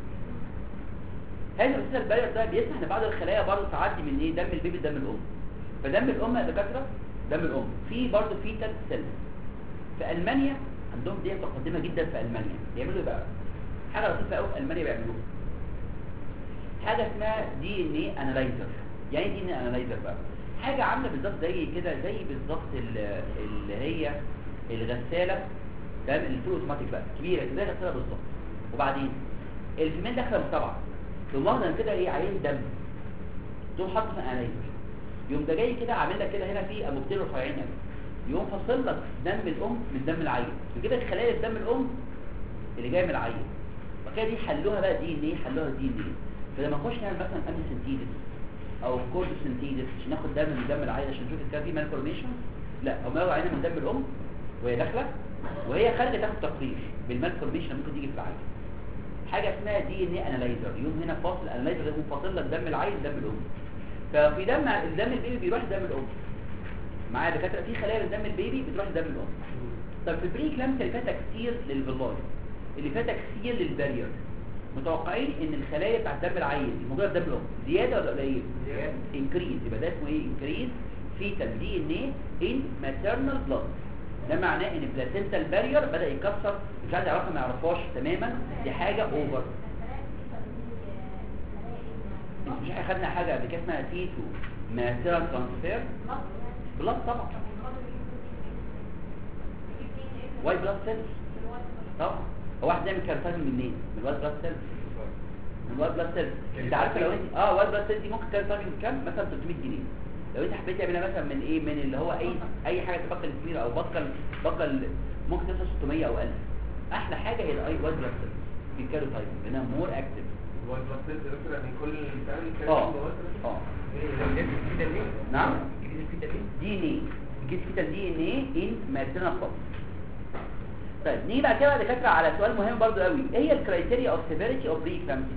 هذا البلاسينتا البارير ده بيسمح ان بعض الخلايا برضه تعدي من ايه دم البيبي لدم الام فدم الام يا دكاتره دم الام في برضه فيتال سيل في المانيا عندهم دي متقدمه جدا في المانيا بيعملوا ايه بقى حاجه لطيفه قوي في المانيا بيعملوها حاجه اسمها دي ان ايه انالايزر يعني دي ان ايه انالايزر بقى حاجه عامله بالظبط زي كده زي بالظبط ال- اللي هي الغساله تمام اللي فوق اوتوماتيك بقى كبيره كده زي الغساله بالظبط وبعدين الفيميل داخله متابعه تقوم واخده كده ايه عين دم تقوم حاطه في انالايزر يقوم ده جاي كده عامل لك كده هنا في انبوبتين رفيعين قوي يقوم فاصل لك دم الام من دم العيل يجيب لك خلايا دم الام اللي جايه من العيل وكده دي حلوها بقى دي ان ايه حلوها دي ان ايه فلما نخش نعمل مثلا امي سنتيدس او كورد سنتيدس عشان ناخد دم من دم العيل عشان نشوف كان في مالفورميشن لا هم ياخدوا عينه من دم الام وهي داخله وهي خارجه تاخد تقرير بالمالفورميشن ممكن تيجي في العيل حاجه اسمها دي ان ايه انالايزر يوم هنا فاصل انالايزر ده يقوم فاصل لك دم العيل دم الام ففي دم دم البيبي بيروح دم الام معايا دكاتره في خلايا من دم البيبي بتروح دم الام طب في البري كلامس اللي فيها تكسير للفيلاي اللي فيها تكسير للبارير متوقعين ان الخلايا بتاعت دم العيل الموجوده في دم الام زياده ولا قليل زيادة. انكريز يبقى ده اسمه ايه انكريز فيتال دي ان ايه ان ماتيرنال بلاد ده معناه ان البلاسينتا البارير بدا يكسر مش عايز يعرفها ما يعرفهاش تماما دي حاجه اوفر انت مش احنا خدنا حاجه قبل كده اسمها تي 2 ماتيرنال ترانسفير بلاد طبعا وايت بلاد سيلز طبعا هو واحد يعمل كارتاج منين من الوايت بلاد سيلز من الوايت بلاد سيلز انت عارف لو انت اه وايت بلاد سيلز دي ممكن كارتاج كام مثلا 300 جنيه لو انت حبيت تعملها مثلا من ايه من اللي هو اي اي حاجه تبقى الكبير او بقى بقى ممكن توصل 600 او 1000 احلى حاجه هي الاي وايت بلاد سيلز في الكالو تايب لانها مور اكتف الوايت بلاد سيلز مثلا يعني كل بتعمل كام اه مثلا اه جديد الفيتا ليه؟ نعم جديد الفيتا ليه؟ دي ان ايه جيت فيتال دي ان ايه ان ماتيرنال فوق طيب نيجي بقى كده يا دكاتره على سؤال مهم برضو قوي ايه هي الكرايتيريا اوف سيفيريتي اوف بري كلامسي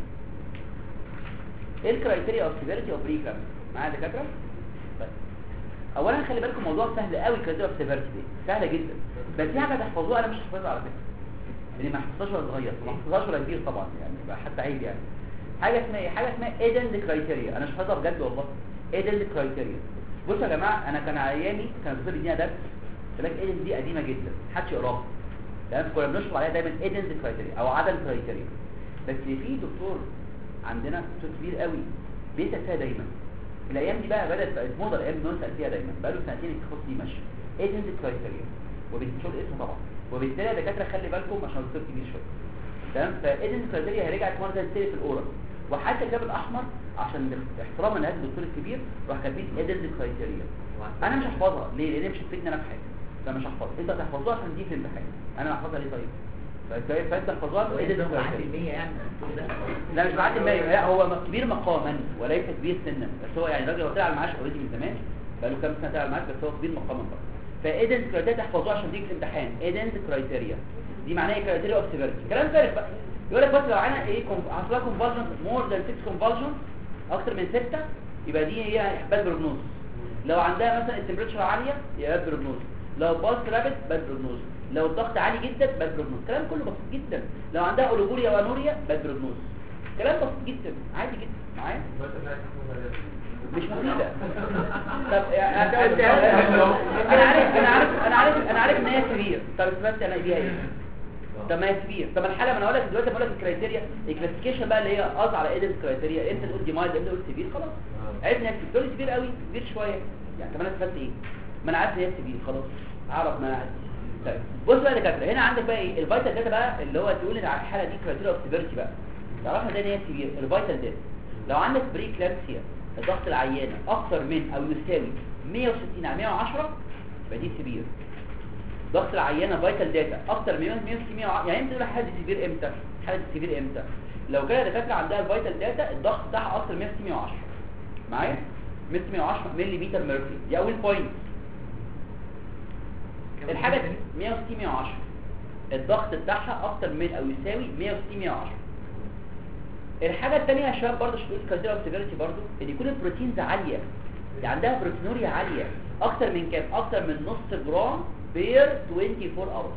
ايه الكرايتيريا اوف سيفيريتي اوف بري كلامسي معايا يا دكاتره طيب اولا خلي بالكم موضوع سهل قوي الكرايتيريا اوف سيفيريتي دي سهله جدا بس في حاجه تحفظوها انا مش هحفظها على فكره اللي ما حفظهاش ولا صغير ما حفظهاش ولا كبير طبعا يعني يبقى حتى عيب يعني حاجه اسمها ايه حاجه اسمها ايدند كرايتيريا انا مش حافظها بجد والله ايدند كرايتيريا بصوا يا جماعه انا كان على ايامي كان الدكتور بيدينا درس لك ايدند دي قديمه جدا محدش يقراها تمام كنا بنشرح عليها دايما ايدند كرايتيريا او عدم كرايتيريا بس في دكتور عندنا دكتور كبير قوي بيسال فيها دايما الايام دي بقى بدات بقت موضه الايام دي نسال فيها دايما بقى له سنتين التخصص دي ماشيه ايدند كرايتيريا وبالشغل اسمه طبعا وبالتالي يا دكاتره خلي بالكم عشان الدكتور كبير شويه تمام فايدند كرايتيريا هي رجعت مره ثانيه في الاورال وحتى الكتاب الاحمر عشان احتراما لهذا الدكتور الكبير راح كاتبين ايدند كرايتيريا انا مش هحفظها ليه لان مش هتفيدني انا في حاجه فمش هحفظها انت هتحفظوها عشان دي في الامتحان انا هحفظها ليه طيب فانت فانت احفظها ايدند ده واحد كرايتيريا بالمية يعني الدكتور ده لا مش بعد المية لا هو كبير مقاما وليس كبير سنا بس هو يعني راجل هو طلع على المعاش اوريدي من زمان بقى له كام سنه طلع على المعاش بس هو كبير مقاما برضه فايدنت كرايتيريا تحفظوها عشان تيجي في الامتحان ايدنت كرايتيريا دي معناها كرايتيريا اوف سيفيريتي كلام فارغ بقى يقول لك بس لو انا ايه حصل لها كونفالجن مور ذان 6 كونفالجن اكتر من 6 يبقى دي هي باد بروجنوز لو عندها مثلا التمبريتشر عاليه يبقى باد بروجنوز لو بالس رابid باد بروجنوز لو الضغط عالي جدا باد بروجنوز كلام كله بسيط جدا لو عندها اوليجوريا وانوريا باد بروجنوز كلام بسيط جدا عادي جدا معايا بس انا عايز أفهم مش مفيدة طب يعني انا عارف انا عارف انا عارف انا عارف ان هي كبير طب بس انا بيها ايه طب ما هي كبير طب الحاله ما انا اقول لك دلوقتي بقول لك الكرايتيريا الكلاسيفيكيشن بقى اللي هي قص على ايدنت كرايتيريا امتى تقول دي مايلد امتى تقول سيفير خلاص عرفنا انك تقول كبير قوي كبير شويه يعني طب انا استفدت ايه ما انا عارف ان هي سيفير خلاص اعرف ما انا عارف طيب بص بقى يا دكاتره هنا عندك بقى ايه الفيتال داتا بقى اللي هو تقول ان الحاله دي كرايتيريا اوف سيفيرتي بقى تعرفنا ده ان هي سيفير الفيتال داتا لو عندك بري كلامسيا ضغط العيانه اكتر من او يساوي 160 على 110 يبقى دي سيفير ضغط العيانه فيتال داتا اكتر من 160 110 يعني انت تقول حاله سيفير امتى حاله سيفير امتى لو كده دكاتره عندها الفيتال داتا الضغط بتاعها اكتر من 160 110 معايا 110 ملي متر ميركوري دي اول بوينت الحاجه 160 110 الضغط بتاعها اكتر من او يساوي 160 110 الحاجه الثانيه يا شباب برضه شويه كارتيرا سيفيريتي برضه ان يكون البروتينز عاليه دي عندها بروتينوريا عاليه اكتر من كام اكتر من نص جرام بير 24 اورز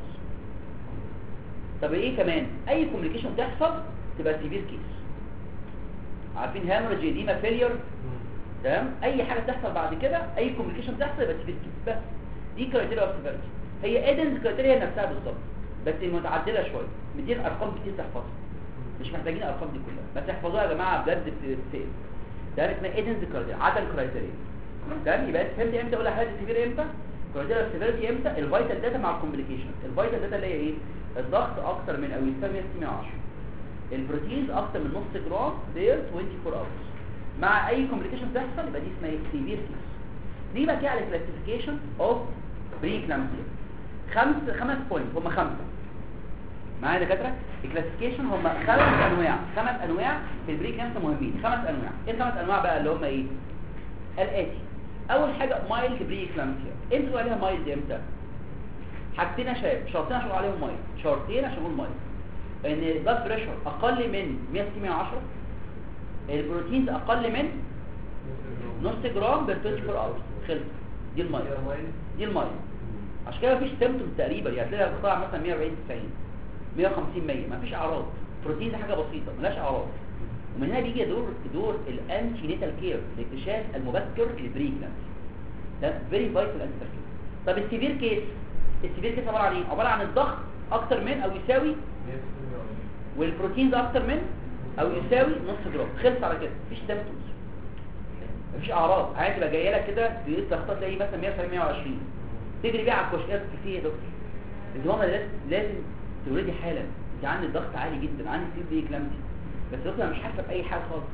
طب ايه كمان اي كوميونيكيشن تحصل تبقى سيفير كيس عارفين هامرج ايديما فيلير تمام اي حاجه تحصل بعد كده اي كوميونيكيشن تحصل يبقى سيفير كيس بس دي كرايتيريا اوف سيفيريتي هي ايدنز كرايتيريا نفسها بالظبط بس متعدله شويه مدين ارقام كتير تحفظها مش محتاجين الارقام دي كلها بس احفظوها يا جماعه بجد في السيل ده اسمها ايدنز كرايتيريا عدم كرايتيريا تمام يبقى فهمت امتى اقول حاجه سيفير امتى كرايتيريا سيفيريتي امتى الفيتال داتا مع الكومبليكيشن الفيتال داتا اللي هي ايه الضغط اكتر من او يساوي 110 البروتينز اكتر من نص جرام دير 24 اورز مع اي كومبليكيشن تحصل يبقى دي اسمها سيفير كيس دي بقى كده على كلاسيفيكيشن اوف بري كلامسيا خمس خمس بوينت هم خمسه معايا يا دكاتره الكلاسيفيكيشن هم خمس انواع خمس انواع في البري كلامسيا مهمين خمس انواع ايه الخمس انواع بقى اللي هم ايه الاتي اول حاجه مايلد بري كلامسيا امتى تقول عليها مايلد امتى حاجتين يا شباب شرطين عشان اقول عليهم مايلد شرطين عشان اقول مايلد ان البلاد بريشر اقل من 160 110 البروتينز اقل من نص جرام بير 24 اورز خلص دي المايلد دي المايلد عشان كده مفيش سيمبتومز تقريبا يعني تلاقي القطاع مثلا 140 90 150 100 مفيش اعراض بروتين دي حاجه بسيطه ملهاش اعراض ومن هنا بيجي دور دور الانتي نيتال كير الاكتشاف المبكر للبريجنانسي ده فيري فايتال انتي كير طب السيفير كيس السيفير كيس عباره عن ايه عباره عن الضغط اكتر من او يساوي والبروتينز اكتر من او يساوي نص جرام خلص على كده مفيش سيمبتومز مفيش اعراض عادي تبقى جايه لك كده تقيس ضغطها تلاقي مثلا 170 120 تجري بيها على الكشكات في يا دكتور انت ماما لازم لازم تولدي حالا انت عندك ضغط عالي جدا عندك سي بي كلامتي بس دكتور انا مش حاسه باي حاجه خالص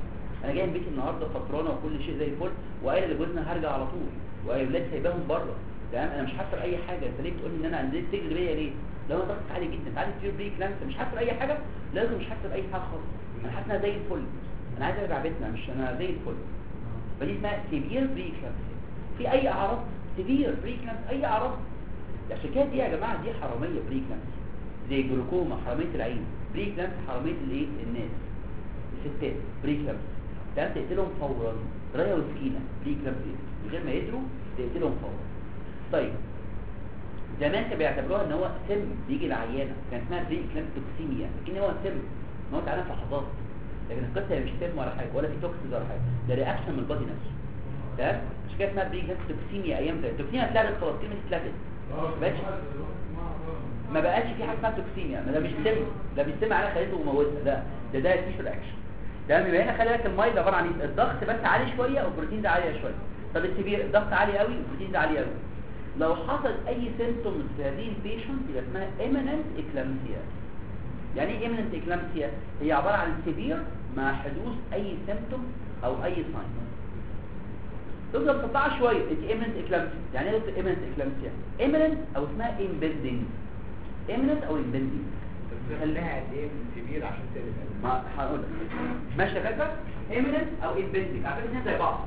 انا جاي من بيتي النهارده فطرانه وكل شيء زي الفل وقايله لجوزنا هرجع على طول واولاد سايباهم بره تمام انا مش حاسه باي حاجه انت ليه بتقول لي ان انا عندي تجري بيا ليه لو انا ضغطك عالي جدا تعالي تيجي بريك لانس مش حاسه باي حاجه لازم مش حاسه باي حاجه خالص انا حاسه إن انا زي الفل انا عايز ارجع بيتنا مش انا زي الفل فدي اسمها سيفير بريك لانس في اي اعراض سيفير بريك لانس اي اعراض عشان كده دي يا جماعه دي حراميه بريك لانس زي الجلوكوما حراميه العين بريك لانس حراميه الايه الناس الستات بريك لانس ده تقتلهم فورا رايه وسكينه بريك لانس من غير ما يدروا تقتلهم فورا طيب زمان كانوا بيعتبروها ان هو سم بيجي العيانه كان اسمها بري كلام توكسيميا لكن هو سم موت على لحظات لكن القصه هي مش سم ولا حاجه ولا في توكسيز ولا حاجه ده رياكشن من البادي نفسه تمام مش كده اسمها بري كلام توكسيميا ايام ده التوكسيميا اتلغت خلاص كلمه اتلغت بقتش ما بقاش في حاجه اسمها توكسيميا ما ده مش سم ده مش سم على خليته وموتها لا ده ده تيشو رياكشن تمام يبقى هنا خلي بالك الميه عباره عن ايه الضغط بس عالي شويه والبروتين ده عالي شويه طب السبير الضغط عالي قوي والبروتين ده عالي قوي لو حصل اي سيمتومز في هذه البيشنت يبقى اسمها imminent eclampsia يعني ايه imminent eclampsia هي عبارة عن severe مع حدوث اي سيمتوم او اي ساين تفضل تطلع شوية انت imminent eclampsia يعني ايه imminent eclampsia imminent او اسمها impending imminent او impending خليها قد ايه من كبير عشان تقلب ما هقول لك ماشي يا فاكر imminent او impending على فكرة الاثنين زي بعض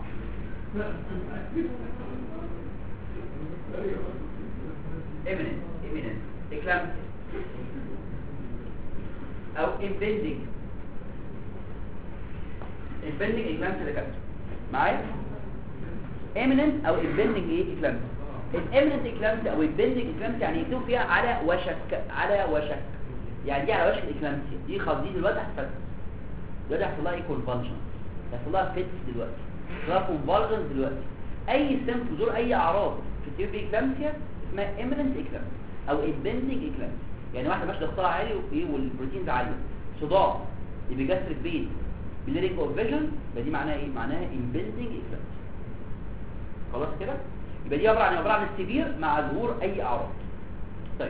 imminent imminent eclampsia او impending impending eclampsia ده كده معايا imminent او impending ايه eclampsia الامننت eclampsia او impending eclampsia يعني يكتب فيها على وشك على وشك يعني دي على وشك الإكلامسيا دي خلاص دي دلوقتي هتفتح دلوقتي هيحصل لها ايه كونفالجن هيحصل لها فيتس دلوقتي هيحصل لها كونفالجن دلوقتي اي سيمتوم ظهور اي اعراض في التيوب اكلامسيا اسمها imminent eclampsia او impending eclampsia يعني واحده ماشيه ضغطها عالي وايه والبروتينز عاليه صداع يبقى جاستريك بين بليرنج اوف فيجن يبقى دي معناها ايه معناها impending eclampsia خلاص كده يبقى دي عباره عن عباره عن السيفير مع ظهور اي اعراض طيب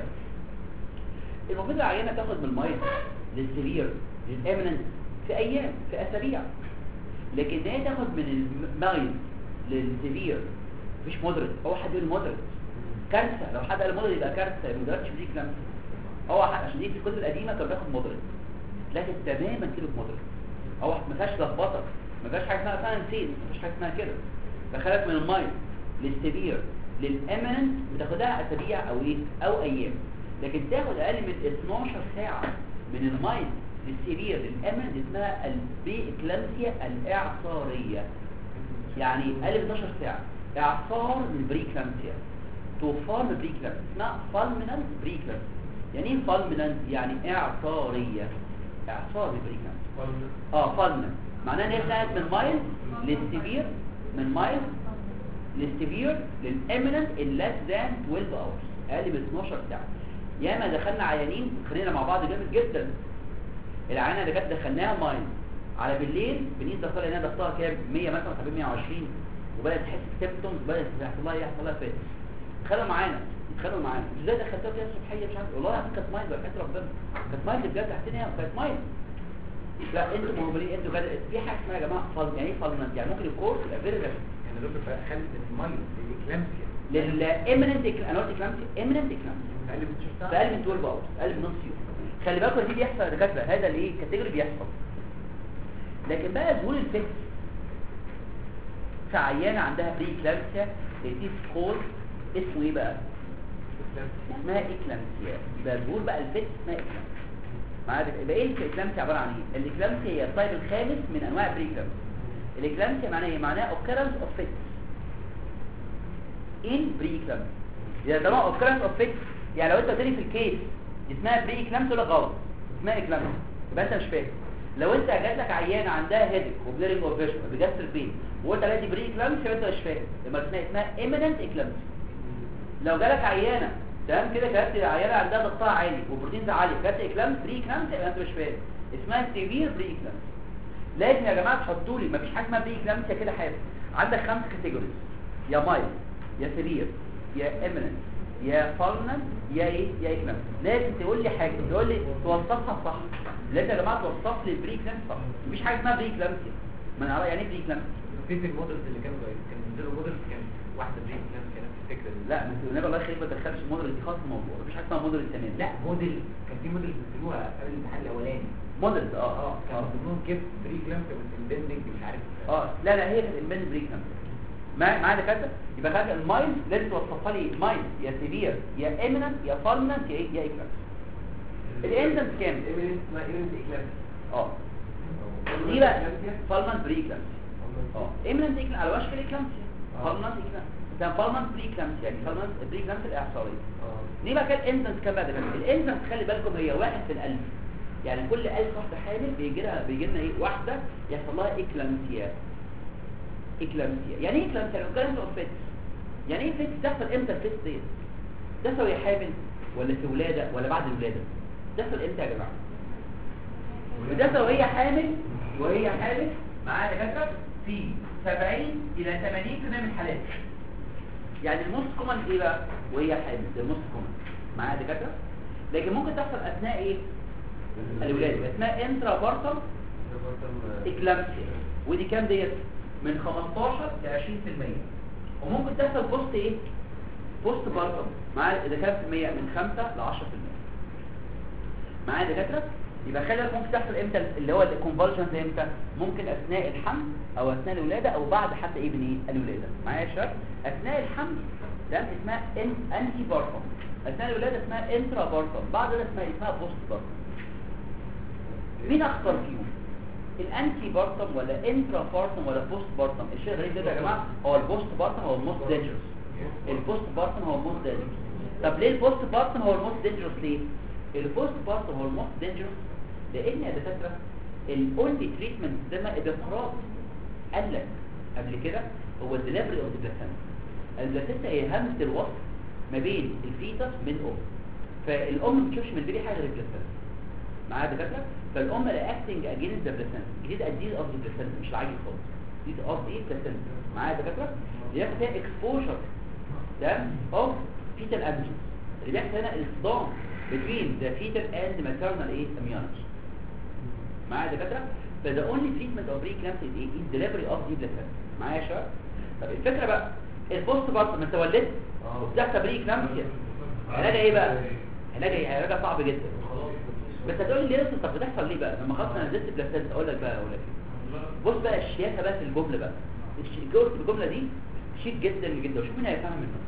المفروض العيانه تاخد من الميه للسيفير للامننت في ايام في اسابيع لكن هي تاخد من المايل للسيفير مفيش مودريت هو حد يقول مودريت كارثه لو حد قال مودريت يبقى كارثه ما درتش بدي كلام هو حد عشان دي في الكتب القديمه كان بياخد مودريت لكن تماما كده مودريت هو ما فيهاش لخبطه ما فيهاش حاجه اسمها انا نسيت ما فيش حاجه اسمها كده دخلك من المايل للسيفير للامننت بتاخدها اسابيع او ايه او ايام لكن تاخد اقل من 12 ساعه من المايل للسيفير للامننت اسمها البي اكلامسيا الاعصاريه يعني اقل من 12 ساعه اعصار من بريكلامسيا توفار من بريكلامسيا اسمها فالمينانت بريكلامسيا يعني ايه فالمينانت يعني اعصاريه اعصار من بريكلامسيا اه فالمينانت معناها ان هي اتنقلت من مايل للسيفير من مايل للسيفير للاميننت in less than 12 hours اقل من 12 ساعه ياما دخلنا عيانين خلينا مع بعض جامد جدا العيانه اللي كانت دخلناها مايل على بالليل بنقيس ضغطها لانها ضغطها كام 100 مثلا حبيب 120 وبدات تحس بسيمبتومز بدات يحصل لها يحصل لها فات دخلوا معانا يتخانقوا معانا ازاي دخلتها فيها الصبحيه مش عارف والله العظيم كانت مايل بقى ربنا كانت مايل بجد تحتنا كانت مايل لا انتوا مهملين انتوا كده في حاجه اسمها يا جماعه فال يعني ايه فالمنت يعني ممكن الكورس يبقى فيري يعني دكتور خلت الميه للاكلامسيا للامننت انا قلت اكلامسي امننت اكلامسي اقل من 12 في اقل من 12 اور اقل من نص يوم خلي بالكم دي بيحصل يا دكاتره هذا الايه كاتيجوري بيحصل لكن بقى ظهور الفكس في عيانه عندها بري كلامسيا ديز كول اسمه ايه بقى اسمها اكلامسيا يبقى ظهور بقى الفكس اسمها اكلامسيا معايا يبقى ايه الاكلامسيا عباره عن ايه الاكلامسيا هي الطيب الخامس من انواع البري كلامسيا الاكلامسيا معناها ايه معناها occurrence of fits in pre-eclampsia اذا طالما occurrence of fits يعني لو انت قلت لي في الكيس اسمها بري eclampsia ولا غلط اسمها eclampsia يبقى انت مش فاهم لو انت جات لك عيانه عندها هيدك وبليرنج اوف فيجن وبجاستر بين وقلت عليها دي بري eclampsia يبقى انت مش فاهم يبقى اسمها اسمها imminent eclampsia لو جالك عيانه تمام كده كانت عيانه عندها ضغطها عالي وبروتينها عالي كانت eclampsia بري eclampsia يبقى انت مش فاهم اسمها سيفير بري eclampsia لازم يا جماعه تحطوا لي مفيش حاجه اسمها بري eclampsia كده حاجه عندك خمس كاتيجوريز يا مايل يا سرير يا امننت يا فالنن يا ايه يا اكلام لازم تقول لي حاجه تقول لي توصفها صح لازم يا جماعه توصف لي البري كلام صح مفيش حاجه اسمها بري كلامسيا ما نعرف يعني ايه بري كلامسيا في في المودلز اللي كانوا كانوا بينزلوا مودلز كانت واحده بريك نفس كانت الفكره دي لا ما النبي الله يخليك ما تدخلش الموديل دي خالص في الموضوع مفيش حاجه اسمها موديل تمام لا موديل كان في موديل بيسموها قبل الامتحان الاولاني موديلز اه اه كان اه بيسموهم كيف بريك لامس والبندنج مش عارف اه لا لا هي كانت البند بريك كلامسيا مع معايا دكاتره يبقى خلاص المايل لازم توصفها لي مايل يا سيفير يا ايمننت يا فالمنت يا ايه يا اكلامسيا الاندنس كام ايميلنت ما ايميلنت اكلامس اه دي بقى فالمنت بري كلامسيا اه ايمننت اكلامسيا على وشك الاكلامسيا آه. فالمنت اكلامسيا ده فالمنت بري كلامسيا يعني فالمنت بري كلامسيا الاعصاريه اه دي بقى كانت انزنس كام بقى ده الانزنس خلي بالكم هي واحد في الالف يعني كل ألف واحدة حامل بيجي لها بيجي لنا ايه واحدة يحصل لها اكلامسيا اكلامسيا يعني ايه اكلامسيا لو كانت اوفيت يعني ايه فيت تحصل امتى الفيت ديت تحصل وهي حامل ولا في ولادة ولا بعد الولادة تحصل امتى يا جماعة بتحصل وهي حامل وهي حامل معاها دكاتره في 70 الى 80% من الحالات يعني الموست كومن ايه بقى وهي حامل ده الموست كومن معاها دكاتره لكن ممكن تحصل اثناء ايه الولاده اسمها انترا بارتم اكلامسيا ودي كام ديت من 15 ل 20% وممكن تحصل بوست ايه بوست بارتم معاها اذا كانت في 100 من 5 ل 10% معايا دكاتره يبقى خلي بالك ممكن تحصل امتى اللي هو الكونفولجنز امتى ممكن اثناء الحمل او اثناء الولاده او بعد حتى ايه بني الولاده معايا يا شباب اثناء الحمل ده اسمها انتي بارتم اثناء الولاده اسمها انترا بارتم بعد ده اسمها اسمها بوست بارتم مين اخطر فيهم الانتي بارتم ولا انترا بارتم ولا بوست بارتم الشيء الغريب ده يا جماعه هو البوست بارتم هو الموست دينجرس البوست بارتم هو الموست دينجرس طب ليه البوست بارتم هو الموست دينجرس ليه البوست بارتم هو الموست دينجرس لان يا دكاتره الاونلي تريتمنت ده ما ابقراط قال لك قبل كده هو الدليفري اوف البلاسنتا البلاسنتا هي همزه الوصل ما بين الفيتس من الام فالام ما بتشوفش من البيبي حاجه غير البلاسنتا معايا دكاتره فالام لا اكتنج اجينست ذا بلاسنتا جديد اديز اوف ذا بلاسنتا مش العيل خالص دي اوف ايه بلاسنتا معايا دكاتره اللي ياخد فيها اكسبوجر تمام اوف فيتال انجن اللي بيحصل هنا الصدام between the fetal and maternal ايه immunity معايا يا دكاتره فده only treatment of preeclampsia is ايه is delivery of the placenta معايا يا شباب طب الفكره بقى البوست بارت ما انت ولدت اه. وبتحصل بريكلامسيا علاجها ايه بقى علاجها ايه علاجها صعب جدا بس هتقول لي ليه طب بتحصل ليه بقى لما خلاص انا نزلت بلاسنتا اقول لك بقى اقول لك إيه. بص بقى الشياكه بقى في الجمله بقى الش- الجو- الجمله دي شيك جدا جدا وشوف مين هيفهم منها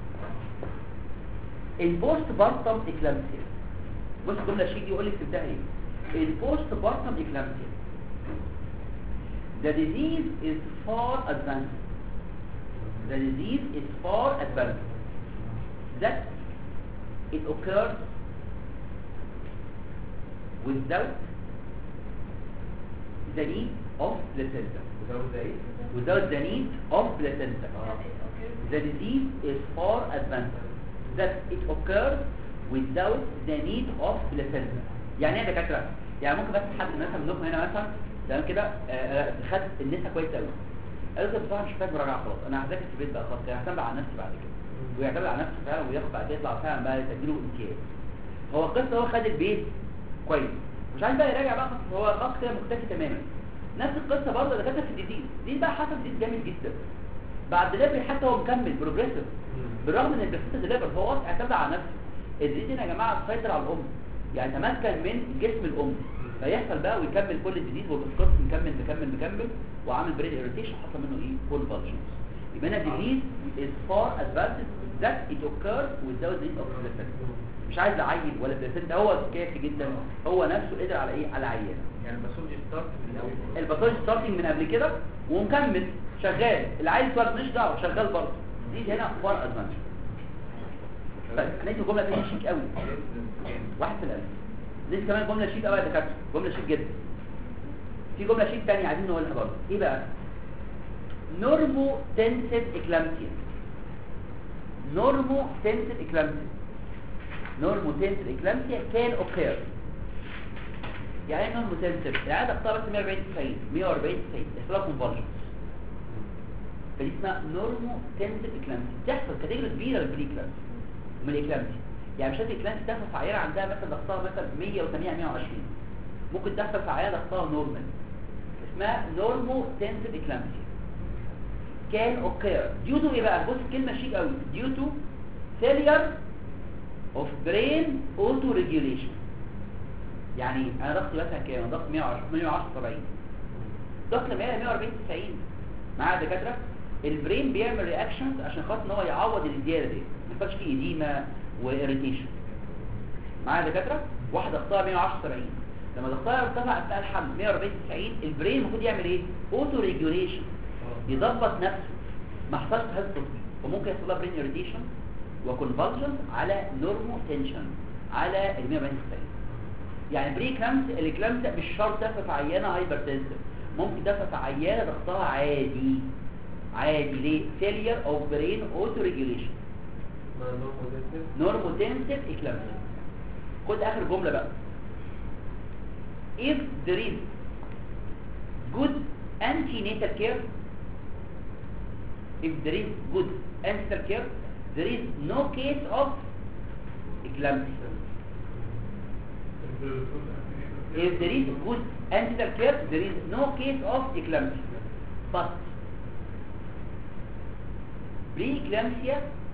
البوست بارتم اكلامسيا بص الجمله الشيك دي يقول لك تبدأ ايه البوست بارتم اكلامسيا The disease is far advanced. The disease is far advanced. That it occurs without the need of placenta. وزود ده ايه؟ Without the need of placenta. اه The disease is far advanced. That it occurs without the need of placenta. يعني ايه يا دكاتره؟ يعني ممكن بس حد مثلا منكم هنا مثلا تمام كده آه، آه، خد النسا كويس قوي. قال له بصراحه مش محتاج مراجعه خلاص انا هذاكر في البيت بقى خلاص انا هعتمد على نفسي بعد كده. ويعتمد على نفسه فعلا وياخد بعد كده يطلع فعلا بقى تديله امتياز. هو القصه هو خد البيت كويس مش عايز بقى يراجع بقى هو خلاص كده مختفي تماما. نفس القصه برضه اللي كانت في الديزيز دي بقى حصل ديزيز جامد جدا بعد دليفري حتى هو مكمل بروجريسيف بالرغم ان البلاسينتا ديليفر هو واثق اعتمد على نفسه الديزيز هنا يا جماعه تسيطر على الام يعني تمكن من جسم الام فيحصل بقى ويكمل كل الديزيز والاسقاط مكمل مكمل مكمل وعامل بريد اريتيشن حصل منه ايه كونفالجنس يبقى هنا الديزيز is far advanced that it occurs without the need of placenta مش عايز عيل ولا بلاسينتا هو كافي جدا هو نفسه قدر على ايه على عيان يعني الباثولوجي ستارت من الاول الباثولوجي ستارتنج من قبل كده ومكمل شغال العيل اتولد مش دعوه شغال برضه دي هنا فار ادفانتج طيب هنيجي جمله تانية شيك قوي واحد في الالف دي كمان جمله شيك قوي يا دكاتره جمله شيك جدا في جمله شيك تانية عايزين نقولها برضه ايه بقى نورمو تنسيف اكلامسيا نورمو تنسيف اكلامسيا نورمو تنسيف اكلامسيا كان اوكير يعني ايه نورمو تنسيف العاده اختار بس 140 90 140 90 اختلاف كونفولجنس فدي اسمها نورمو تنسيف اكلامسيا تحصل كاتيجوري كبيره للبريكلامسيا من الاكلامسيا يعني مش لازم الاكلامسيا تحصل في عيانه عندها مثلا ضغطها مثلا 180 120 ممكن تحصل في عيانه ضغطها نورمال اسمها نورمو تنسيف اكلامسيا كان اوكير ديو تو ايه بقى بص الكلمه شيك قوي ديو تو failure of brain auto regulation يعني انا ضغطي مثلا كام أنا ضغط 110 110 70 ضغط 100 140 90 معايا دكاتره البرين بيعمل رياكشنز عشان خاطر ان هو يعوض الزياده دي ما يبقاش فيه اديمه واريتيشن معايا دكاتره واحده ضغطها 110 70 لما ضغطها ارتفع اثناء الحمل 140 90 البرين المفروض يعمل ايه اوتو ريجوليشن يظبط نفسه ما حصلش هذا التطبيق فممكن يحصل لها برين اريتيشن وكونفالجن على نورمو تنشن على ال 140 90 يعني بري كلامس الكلامس مش شرط تدفع في عيانه هايبرتنسيف ممكن تدفع في عيانه ضغطها عادي عادي ليه failure of brain auto regulation ما نورمال normotensive eclampsia خد اخر جمله بقى if there is good antenatal care if there is good antenatal care there is no case of eclampsia if there is good antenatal care there is no case of eclampsia but preeclampsia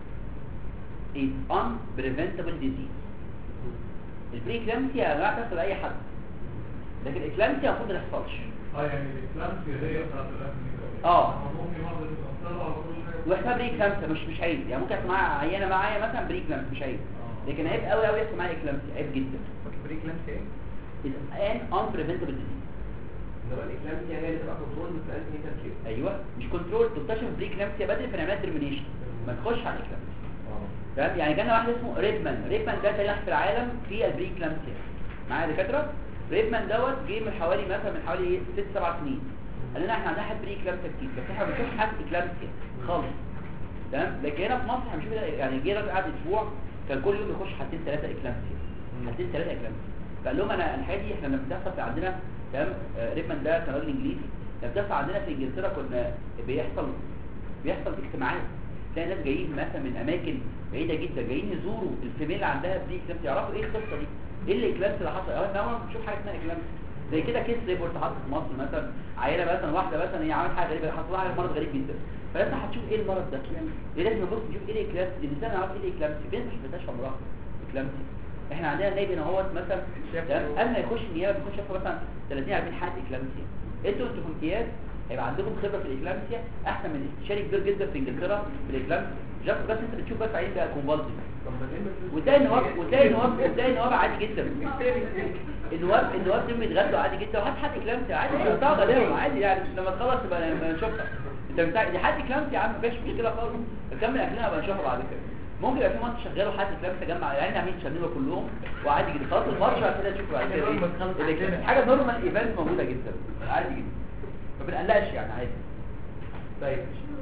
is unpreventable disease البريكلامسيا يا جماعه تحصل لاي حد لكن الاكلامسيا المفروض ما تحصلش اه يعني الكلامسيا هي بتاعت الأكل آه. ممكن واحدة تبقى مطلعة وكل حاجة واحنا بريكلامسيا مش مش عيب يعني ممكن يحصل معايا عيانه معايا مثلا بريكلامسيا مش عيب لكن عيب قوي قوي يحصل معايا اكلامسيا عيب جدا بريك لمسه ايه is an unpreventable disease انما الاكلامسيا هي اللي تبقى كنترول من الانتينيتال كير ايوه مش كنترول تكتشف بريكلامسيا بدري فنعملها ترمينيشن ما تخش على الاكلامسيا تمام يعني كان واحد اسمه ريدمان ريدمان ده تاريخ في العالم في البريكلامسيا معايا دكاتره ريدمان دوت جه من حوالي مثلا من حوالي 6 7 سنين قال لنا احنا عندنا حد بريكلامسيا كتير بس احنا ما بنشوفش حد اكلامسيا خالص تمام لكن هنا في مصر هنشوف يعني جه راجل قعد اسبوع كان كل يوم يخش حالتين ثلاثه اكلامسيا حالتين ثلاثه اكلامسيا فقال لهم انا الحاجه دي احنا لما بتحصل في عندنا تمام آه، ريدمان ده كان راجل انجليزي لما بتحصل عندنا في انجلترا كنا بيحصل بيحصل اجتماعات تلاقي ناس جايين مثلا من اماكن بعيده جدا جايين يزوروا الفيميل اللي عندها بري كلامس يعرفوا ايه القصه دي ايه اللي اكلامس اللي حصل اه احنا اول مره بنشوف حاجه اسمها اكلامس زي كده كيس ريبورت حصل في مصر مثلا عيله مثلا واحده مثلا هي عملت حاجه غريبه حصل لها مرض غريب جدا فانت هتشوف ايه المرض ده ايه لازم نبص نشوف ايه الاكلامس الانسان يعرف ايه الاكلامس بنت مش بتشفى امرها اكلامس احنا عندنا نايب هنا اهوت مثلا تمام؟ قبل ما يخش النيابه بيكون شاف مثلا 30 40 حاله اكلامسيا انتوا انتوا في امتياز هيبقى عندكم خبره في الاكلامسيا احسن من استشاري كبير جدا في انجلترا في الاكلامسيا جاك بس انت بتشوف بس عين بقى كونفالسنج طب ما ليه ما تشوف- وتلاقي النواب وتلاقي النواب وتلاقي النواب عادي جدا النواب النواب دول بيتغدوا عادي جدا وحد حد اكلامسيا عادي مش بتاع غداهم عادي يعني لما تخلص تبقى نبقى نشوفها انت بتاع دي حد اكلامسيا يا عم مفيش مشكله خالص نكمل اكلنا بقى نشوفها بعد كده ممكن يبقى في ماتش شغال وحد اكلامسيا جمع يعني عاملين شغالين كلهم وعادي جدا خلاص الماتش بعد كده نشوف بعد كده ايه الإكلام- حاجه نورمال ايفنت موجوده جدا عادي جدا ما بنقلقش يعني عادي طيب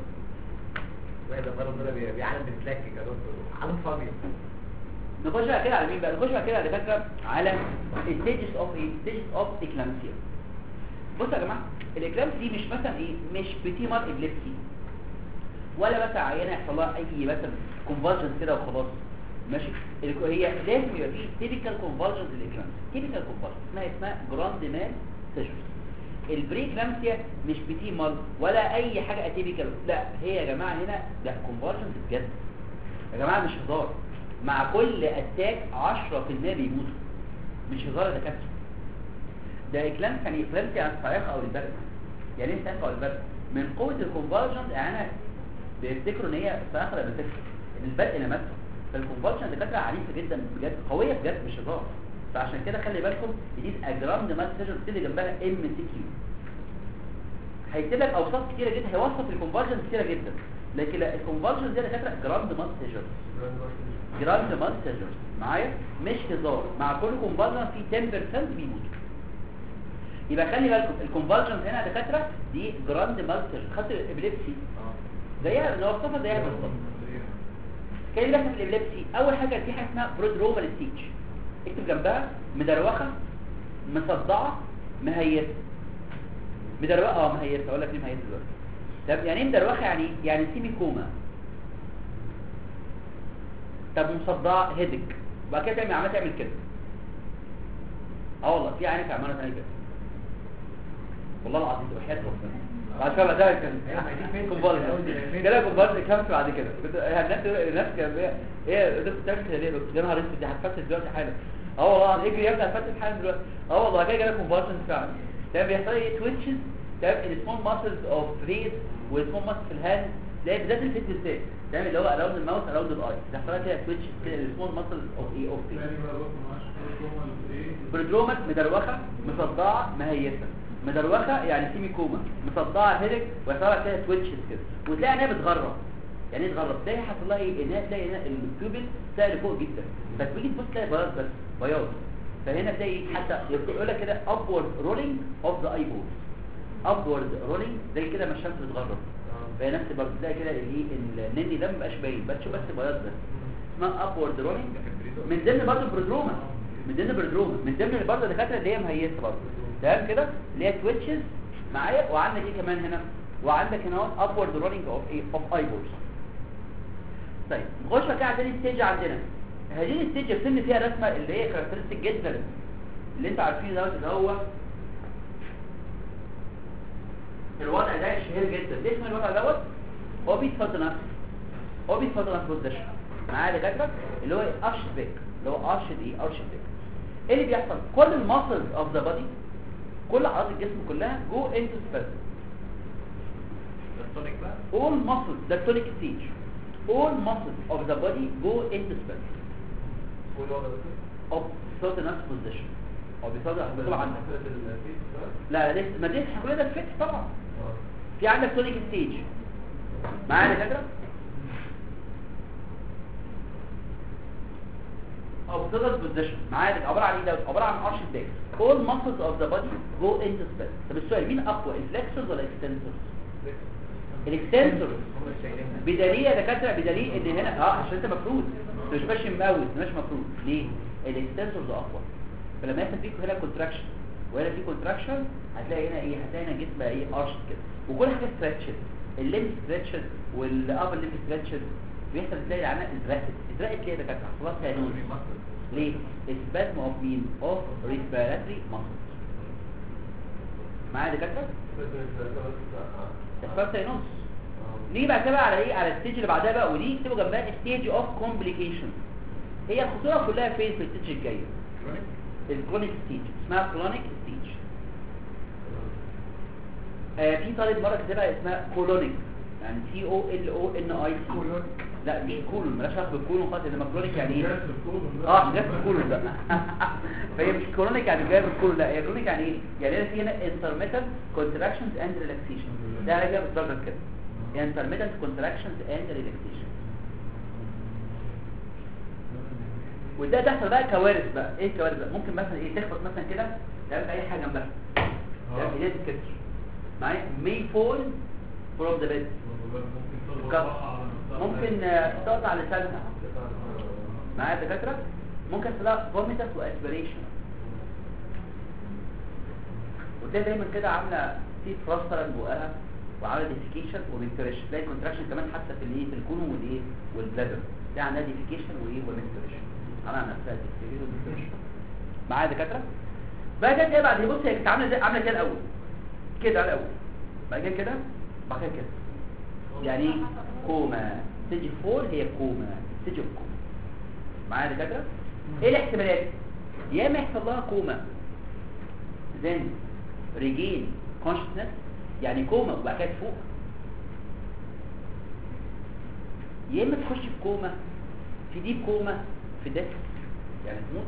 واحد المرض ده بي- بيعلم بتلكك يا دكتور عالم فاضي نخش بقى كده على مين بقى نخش بقى كده على فكره على stages of ايه stages of eclampsia بصوا يا جماعه الاكلامس دي مش مثلا ايه مش بتيمر ابليبسي ولا مثلا عيانه يحصل لها اي مثلا كونفالجنس كده وخلاص ماشي الك- هي لازم يبقى فيه تيبيكال كونفالجنس للاكلامس تيبيكال كونفالجنس اسمها اسمها جراند مان سيجرز البريكلامسيا مش بتيمر ولا اي حاجه اتيبيكال لا هي يا جماعه هنا ده كونفالجنس بجد يا جماعه مش هزار مع كل اتاك 10% بيموتوا مش هزار يا دكاتره ده اكلام يعني اكلام يعني الصياخه او البرد يعني ايه الصياخه او البرد من قوه الكونفالجنت يعني انا بيفتكروا ان هي الصياخه اللي بتفتكر ان البرد لمسهم فالكونفالجنت دكاتره عنيفه جدا بجد قويه بجد مش هزار فعشان كده خلي بالكم دي اجرام دماغ سيجن بتدي جنبها ام سي كيو هيكتب لك اوصاف كتيره جدا هيوصف الكونفالجنت كتيره جدا لكن لا الكونفالجنت دي دكاتره جراند ماس سيجن جراند مال سيجرز معايا مش هزار مع كل كونفالجن في 10% بيموتوا يبقى خلي بالكم الكونفالجن هنا يا دكاتره دي جراند مال سيجرز خدت الابليبسي زيها نوصفها زيها بالظبط كان اللي بيحصل في الابليبسي اول حاجه في حاجه اسمها برودرومال ستيج اكتب جنبها مدروخه مصدعه مهيسه مدروخه اه مهيسه اقول لك ليه مهيسه دلوقتي طب يعني ايه مدروخه يعني إيه؟ يعني سيمي كوما طب مصدعه هيدك وبعد كده تعمل عماله تعمل كده اه والله في عينك عماله تعمل كده والله العظيم وحياة ربنا بعد كده ده كان كومبارس جالها كومبارس كام بعد كده كنت الناس الناس كان ايه ايه ده بتعمل كده ليه يا نهار اسود دي هتفتح دلوقتي حالا اه والله العظيم اجري يا ابني هتفتح حالا دلوقتي اه والله كده جالها كومبارس فعلا تمام بيحصل ايه تويتشز تمام السمول ماسلز اوف فيس والسمول ماسلز في الهاند ده بالذات الفيت بالذات تمام اللي هو اراوند الماوث اراوند الاي بيحصل لها كده تويتشز كده السمول ماسلز اوف ايه اوف فيس تاني بقى بص معاش كرومال ايه برودرومات مدروخه مصدعه مهيسه مدروخه يعني سيمي كوما مصدعه هيدك ويحصل كده تويتشز كده وتلاقي انها بتغرب يعني ايه تغرب تلاقي حصل لها ايه انها تلاقي هنا البيوبل تلاقي لفوق جدا فتيجي تبص تلاقي بياض بس بياض فهنا تلاقي حتى يقول لك كده upward rolling of the eyeballs upward rolling زي كده ما الشمس بتغرب فهي نفس برضه تلاقي كده اللي النني ده مبقاش باين بتشوف بس بياض بس اسمها upward rolling من ضمن برضه برودروما من ضمن برودروما من ضمن برضه الدكاتره اللي هي مهيسه برضه تمام كده اللي هي تويتشز معايا وعندك ايه كمان هنا وعندك هنا اهو upward rolling of ايه of eyeballs طيب نخش بقى على تاني ستيج عندنا هذه الستيج الفيلم فيها رسمه اللي هي كاركترستيك جدا اللي انتوا عارفينه دوت اللي هو الوضع ده شهير جدا ليه اسمه الوضع دوت هو بيتفضل نفسه هو بيتفضل نفسه بوزيشن معايا دكاتره اللي هو ارش بيك اللي هو ارش ايه ارش بيك ايه اللي بيحصل كل الماسلز اوف ذا بادي كل عضلات الجسم كلها جو انتو سبازم التونيك بقى all muscles the tonic stage all muscles of the body go into spasm والوضع ده of certain position او بيصدر طبعا مسألة الفيس بقى؟ لا لسه ما دي كل ده فيت طبعا اه. في عندك تونيك ستيج معايا يا دكاتره او بتقدر بوزيشن معايا ده عباره عن ايه ده عباره عن ارش باك all muscles of the body go into spasm طب السؤال مين اقوى الفلكسورز ولا الاكستنسورز الاكستنسورز هم اللي شايلينها بدليل يا دكاتره بدليل ان هنا اه عشان انت مفروض انت مش ماشي مقوس مش مفروض ليه الاكستنسورز اقوى فلما يحصل فيك هنا كونتراكشن وهنا في كونتراكشن هتلاقي هنا ايه هتلاقي هنا جسم ايه ارش كده وكل حاجه ستريتشز الليمف ستريتشز والابر ليمف ستريتشز بيحصل تلاقي عنها اترقت اترقت ليه يا دكاتره خلاص يا نور ليه اسبازم اوف مين اوف ريسبيراتوري ماسل معايا يا دكاتره بس الثلاثة بس اه. اسبازم نص اه. نيجي بعد كده بقى على ايه على الستيج اللي بعدها بقى ودي اكتبوا جنبها ستيج اوف كومبليكيشن هي الخطوره كلها فين في الستيج الجايه الكرونيك ستيج اسمها كرونيك ستيج آه في طالب مره كتبها اسمها كولونيك يعني سي او ال او ان اي سي لا مش كولون مالهاش علاقه بالكولون خالص انما كرونيك يعني ايه جاس الكولون ده. اه جاف الكولون ده فهي مش كرونيك يعني جايه بالكولون لا هي كرونيك يعني ايه يعني هنا في هنا intermittent contractions and relaxation ده حاجه بالدرجه كده intermittent contractions and relaxation وده تحصل بقى كوارث بقى ايه الكوارث بقى ممكن مثلا ايه تخبط مثلا كده تعمل اي حاجه جنبها تعمل اه. ايديها تتكسر معايا may fall from the bed ممكن تضغط كف. راحة على نفسها. ممكن آه، تقطع لسانها معايا يا دكاتره ممكن تلاقي فوميتس واسبريشن وتلاقي دايما كده عامله في فراستر بقها وعامله ديفيكيشن ومنتريشن تلاقي كونتراكشن كمان حتى في الايه في الكولون والايه والبلادر تلاقي عندها ديفيكيشن وايه ومنتريشن عامله على نفسها ديفيكيشن ومنتريشن معايا يا دكاتره بقى كده بقى بعد بص هي كانت عامله زي عامله كده الاول كده على الاول بعد كده كده بعد كده كده يعني ايه كوما ستيج 4 هي كوما ستيج اوف كوما معايا يا دكاتره ايه الاحتمالات يا اما يحصل لها كوما then regain consciousness يعني كوما وبعد كده تفوق يا اما تخش في كوما في ديب كوما في ديث يعني تموت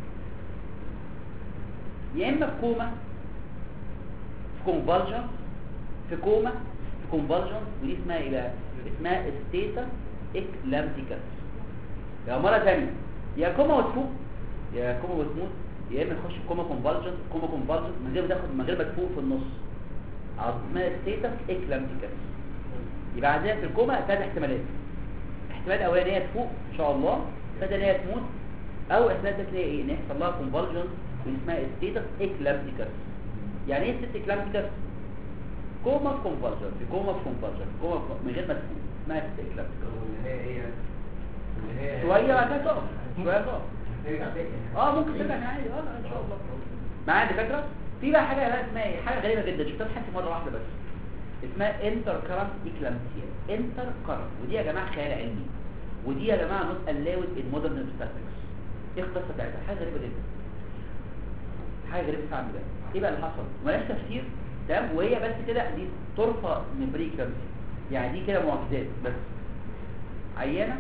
يا اما في كوما في كونفالجن في كوما في كونفالجن ودي اسمها ايه بقى اسمها ستيتا اكلامتيكس يا مرة تانية يا كوما وتفوق يا كوما وتموت يا اما تخش في كوما كونفالجن كوما كونفالجن من غير ما تاخد من غير ما تفوق في النص عظم- اسمها ستيتا اكلامتيكس يبقى عندنا في الكوما ثلاث احتمالات احتمال الاولاني هي تفوق ان شاء الله احتمال ان هي تموت او احتمال تلاقي ايه ان يحصل لها كونفالجن اسمها ستيتس اكلامتيكس يعني ايه ستيتس اكلامتيكس كوما في كونفالجن في كوما في كونفالجن في كوما في- من غير ما تفوق اسمها ستيتس اكلامتيكس والنهاية ايه يعني؟ النهاية شويه بعد كده تقف شويه تقف ترجع تاني اه ممكن ترجع عادي اه ان شاء الله معايا يا دكاتره في بقى حاجه بقى اسمها ايه حاجه غريبه جدا شفتها في حياتي مره واحده بس اسمها انتر كارنت اكلامسيا انتر كارنت ودي يا جماعه خيال علمي ودي يا جماعه نوت الاود ان مودرن اوبستاتكس ايه القصه بتاعتها حاجه غريبه جدا حاجه غريبه فعلا ده ايه بقى اللي حصل ملهاش تفسير تمام وهي بس كده دي طرفه من بري كلامسيا يعني دي كده معجزات بس عيانه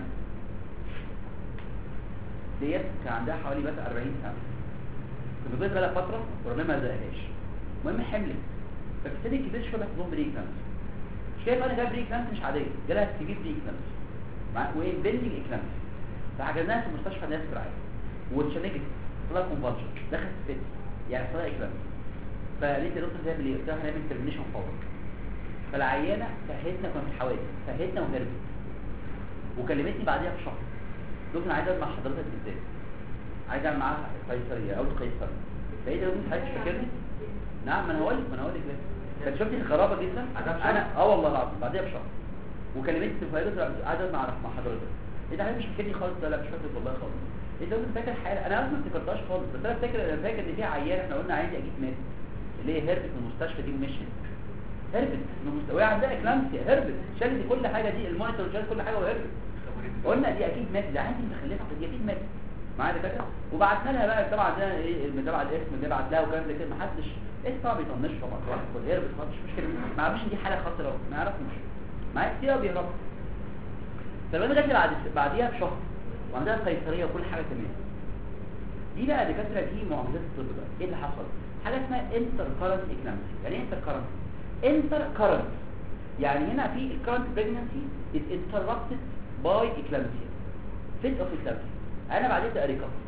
ديت كان عندها حوالي بس 40 سنه كنت بيت بقى فتره وربنا ما رزقهاش المهم حملت ففي السن الكبير شويه بس لهم بري كلامسيا مش كده انا جايب بري كلامسيا مش عاديه جالها سيفير بري كلامسيا مع وايه بندنج اكلامسيا فعجبناها في مستشفى ناس برعايه واتشنجت طلع كونفالجن دخلت فيت يعني صار اكلامسيا فقالت لي دكتور تعمل ايه؟ قلت لها هنعمل ترمينيشن فورا فالعيانه فهتنا كنا في الحوادث فهتنا وهربت وكلمتني بعديها بشهر قلت انا عايز اقعد مع حضرتك ازاي عايز اعمل معاها قيصريه او قيصريه فايه ده انت حضرتك فاكرني نعم ما انا هقول لك ما انا هقول لك ليه كانت شفتي غرابه جدا انا اه والله العظيم بعديها بشهر وكلمتني في قلت عايز اقعد مع مع حضرتك ايه ده حضرتك مش فاكرني خالص لا لا مش فاكر والله خالص ايه ده انت فاكر حاجه انا اصلا ما افتكرتهاش خالص بس انا فاكر انا فاكر ان في عيان احنا قلنا عايز اجيب مات اللي هي هربت من المستشفى دي ومشيت هربت من المستشفى وهي عندها اكلامسيا هربت شالت كل حاجه دي المونيتور شالت كل حاجه وهربت قلنا دي اكيد ماتت ده عندي مخلفه دي اكيد ماتت معايا دكاتره وبعتنا لها بقى طبعا ده ايه المتابعه الاسم اللي بعت لها وكان زي كده ما حدش اسم طبعا بيطنش طبعا واحد كل هربت ما فيش مشكله ما عرفش ان دي حاله خاصه لو ما يعرفوش معايا كتير قوي بيهربوا فالواد جات لي بعد بعديها بشهر وعندها قيصريه وكل حاجه تمام دي بقى دكاتره دي معجزات الطب بقى ايه اللي حصل حاجه اسمها انتر كارنت اكلامسي يعني ايه انتر كارنت انتر كارنت يعني هنا في الكارنت بريجنسي is interrupted by eclampsia fit of eclampsia انا بعدين تبقى ريكفر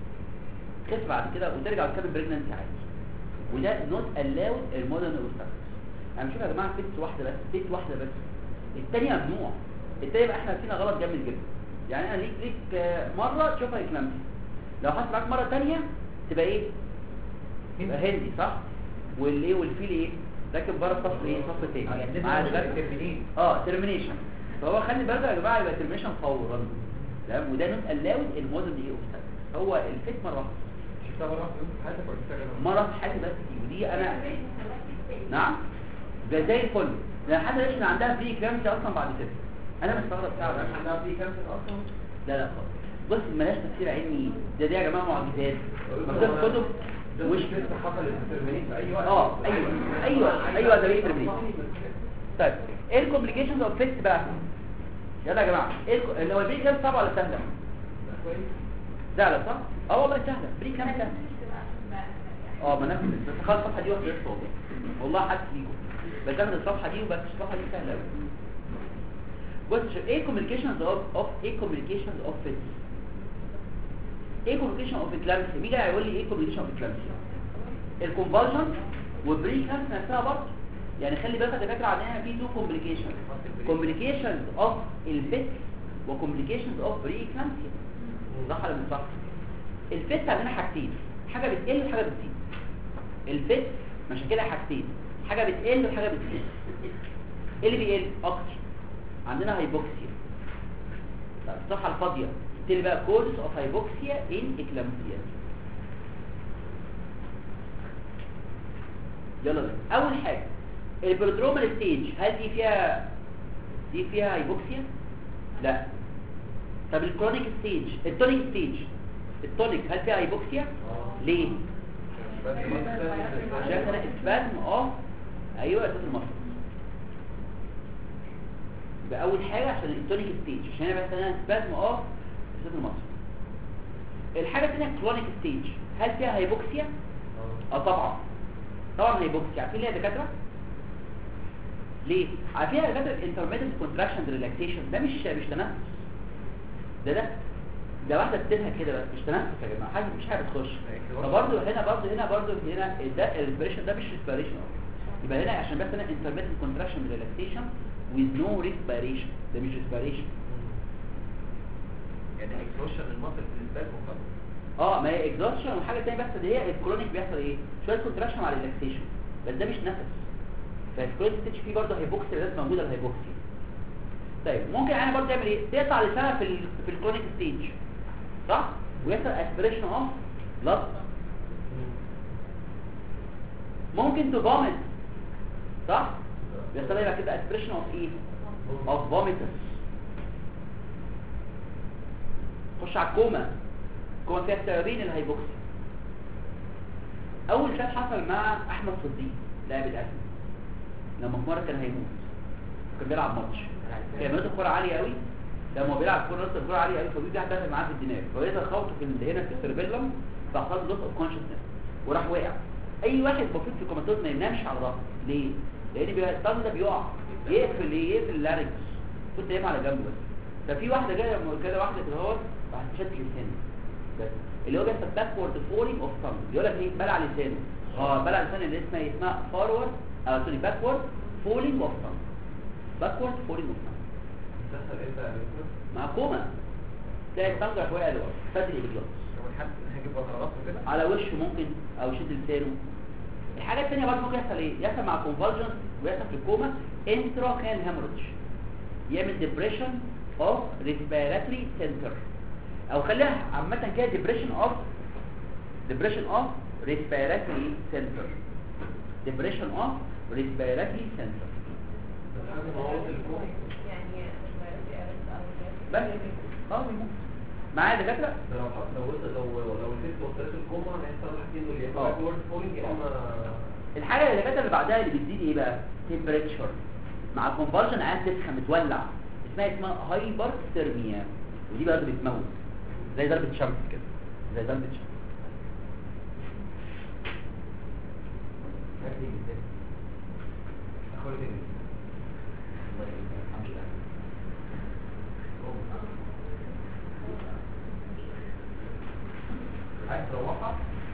خف بعد كده وترجع تكمل بريجنسي عادي وده نوت الاود المودرن اوبستاكلز انا بشوف يا جماعه فيت واحده بس فيت واحده بس الثانيه ممنوع الثانيه بقى احنا فينا غلط جامد جدا يعني انا ليك ليك آه، مره تشوفها اكلامسي لو حصل معاك مره ثانيه تبقى ايه يبقى هندي صح والايه والفيل ايه راكب بره الصف ايه صف تاني مع الباب اه ترمينيشن فهو خلي بالك يا جماعه يبقى ترمينيشن فورا تمام وده نوت الاود المودرن ايه اوبستاكل هو الفيت مره واحدة. شفتها مرة في يوم في حياتك ولا شفتها غير مره في حياتي بس دي ودي انا نعم ده زي الفل ده حد ليش عندها بري كلامسي اصلا بعد كده انا مستغرب فعلا مرة؟ عندها في كانسر اصلا لا لا خالص بص ملهاش تفسير علمي ده دي يا جماعه معجزات مكتوب كتب وش وش كده حصل الترمينيت في اي وقت اه ايوه ايوه ايوه ده بيه ترمينيت طيب ايه الكومبليكيشنز اوف فيست بقى يلا يا جماعه ايه الكو- اللي هو البري كلام صعب ولا سهله سهله صح اه والله سهله بري كلام سهله اه ما نفس بس خلاص الصفحه دي واحده بس والله والله حاسس بيكم بس اخد الصفحه دي وبس الصفحه دي سهله قوي بص شوف ايه كوميونيكيشنز اوف اوف ايه كوميونيكيشنز اوف فيس ايه كوميونيكيشن اوف كلامسي مين اللي هيقول لي ايه كوميونيكيشن اوف كلامسي الكونفالجن والبري كلامسي نفسها برضه يعني خلي بالك يا دكاتره عندنا في تو كومبليكيشن كومبليكيشنز اوف الفيت وكومبليكيشنز اوف بري كلامسي صح ولا مش صح الفيت عندنا حاجتين حاجه بتقل وحاجه بتزيد الفيت مشاكلها حاجتين حاجه بتقل وحاجه بتزيد ايه اللي بيقل اكتر عندنا هايبوكسيا طب الصفحه الفاضيه تبتدي بقى كورس اوف هايبوكسيا ان اكلامسيا يلا بينا اول حاجه البرودرومال ستيج هل دي فيها دي فيها هايبوكسيا لا طب الكرونيك ستيج التونيك ستيج التونيك هل فيها هايبوكسيا ليه عشان انا اسبازم اه ايوه اساس المصل يبقى اول حاجه عشان التونيك ستيج عشان انا بس انا اسبازم اه اساس المصل الحاجه الثانيه كرونيك ستيج هل فيها هايبوكسيا اه طبعا طبعا هايبوكسيا عارفين ليه يا دكاتره ليه عارفين يا دكاتره الانترميديت كونتراكشن ريلاكسيشن ده مش مش تنفس ده ده ده واحده بتنهى كده بس مش تنفس يا جماعه حاجه مش حاجه بتخش فبرضه هنا برضه هنا برضه هنا ده الريسبيريشن ده مش ريسبيريشن يبقى هنا عشان بس انا انترميديت كونتراكشن ريلاكسيشن with no respiration ده مش respiration يعني اكسوشن المصل بالنسبه لكم خالص اه ما هي اكزوشن وحاجه ثانيه بس دي هي الكرونيك بيحصل ايه شويه كونتراكشن مع ريلاكسيشن بس ده مش نفس فالكرونيك ستيج فيه برضه هيبوكسيا لازم موجوده الهيبوكسيا طيب ممكن انا برضه تعمل ايه تقطع لسانها في ال في الكرونيك ستيج صح ويحصل اسبريشن اوف بلاد ممكن تفومت صح بيحصل لها كده اسبريشن اوف ايه اوف فوميتس خش على الكوما الكوما فيها سببين الهايبوكسيا اول شيء حصل مع احمد صديق لاعب الاهلي لما في مره كان هيموت كان بيلعب ماتش كان نقطه الكوره عاليه قوي لما هو بيلعب كوره نقطه الكوره عاليه قوي فبيجي واحد داخل معاه في الدماغ فاذا خبطه في ال- هنا في السيربيلم فحصل لوس اوف كونشسنس وراح واقع اي واحد المفروض في الكوماتوز ما ينامش على ظهره ليه لان بيبقى الطن ده بيقع يقفل ايه يقفل اللارنكس كنت نايم على جنبه بس ففي واحده جايه كده واحده كده اهوت راح تشد لسانه بس اللي هو بيحصل باكورد فولينج اوف تانج يقول لك ايه بلع لسانه اه بلع لسانه اللي اسمها إيه؟ اسمها فورورد او سوري باكورد فولينج اوف تانج باكورد فولينج اوف تانج بتحصل امتى يا دكتور؟ مع كوما تلاقي التانج راح واقع لورا فادري اجلاس هو الحد هجيب بطلات وكده على وشه ممكن او يشد لسانه الحاجه الثانيه برضه ممكن يحصل ايه يحصل مع كونفالجنس ويحصل في الكوما انترا كان هيموريدج يعمل ديبريشن اوف ريسبيراتوري سنتر او خليها عامه كده ديبريشن اوف ديبريشن اوف ريسبيراتوري سنتر ديبريشن اوف ريسبيراتوري سنتر بس اه بيموت معايا دكاتره ده لو لو لو لو الست وصلت الكوما هيحصل حاجتين دول يا اما آه. باكورد فولينج يا اما الحاجه اللي كانت اللي بعدها اللي بتزيد ايه بقى تمبريتشر مع كونفرجن عايز تسخن متولع اسمها اسمها هايبر ثيرميا ودي بقى بتموت زي ضربه شمس كده زي ضربه شمس هاتي ازاي؟ اخويا تاني الحمد لله عايز تروحها؟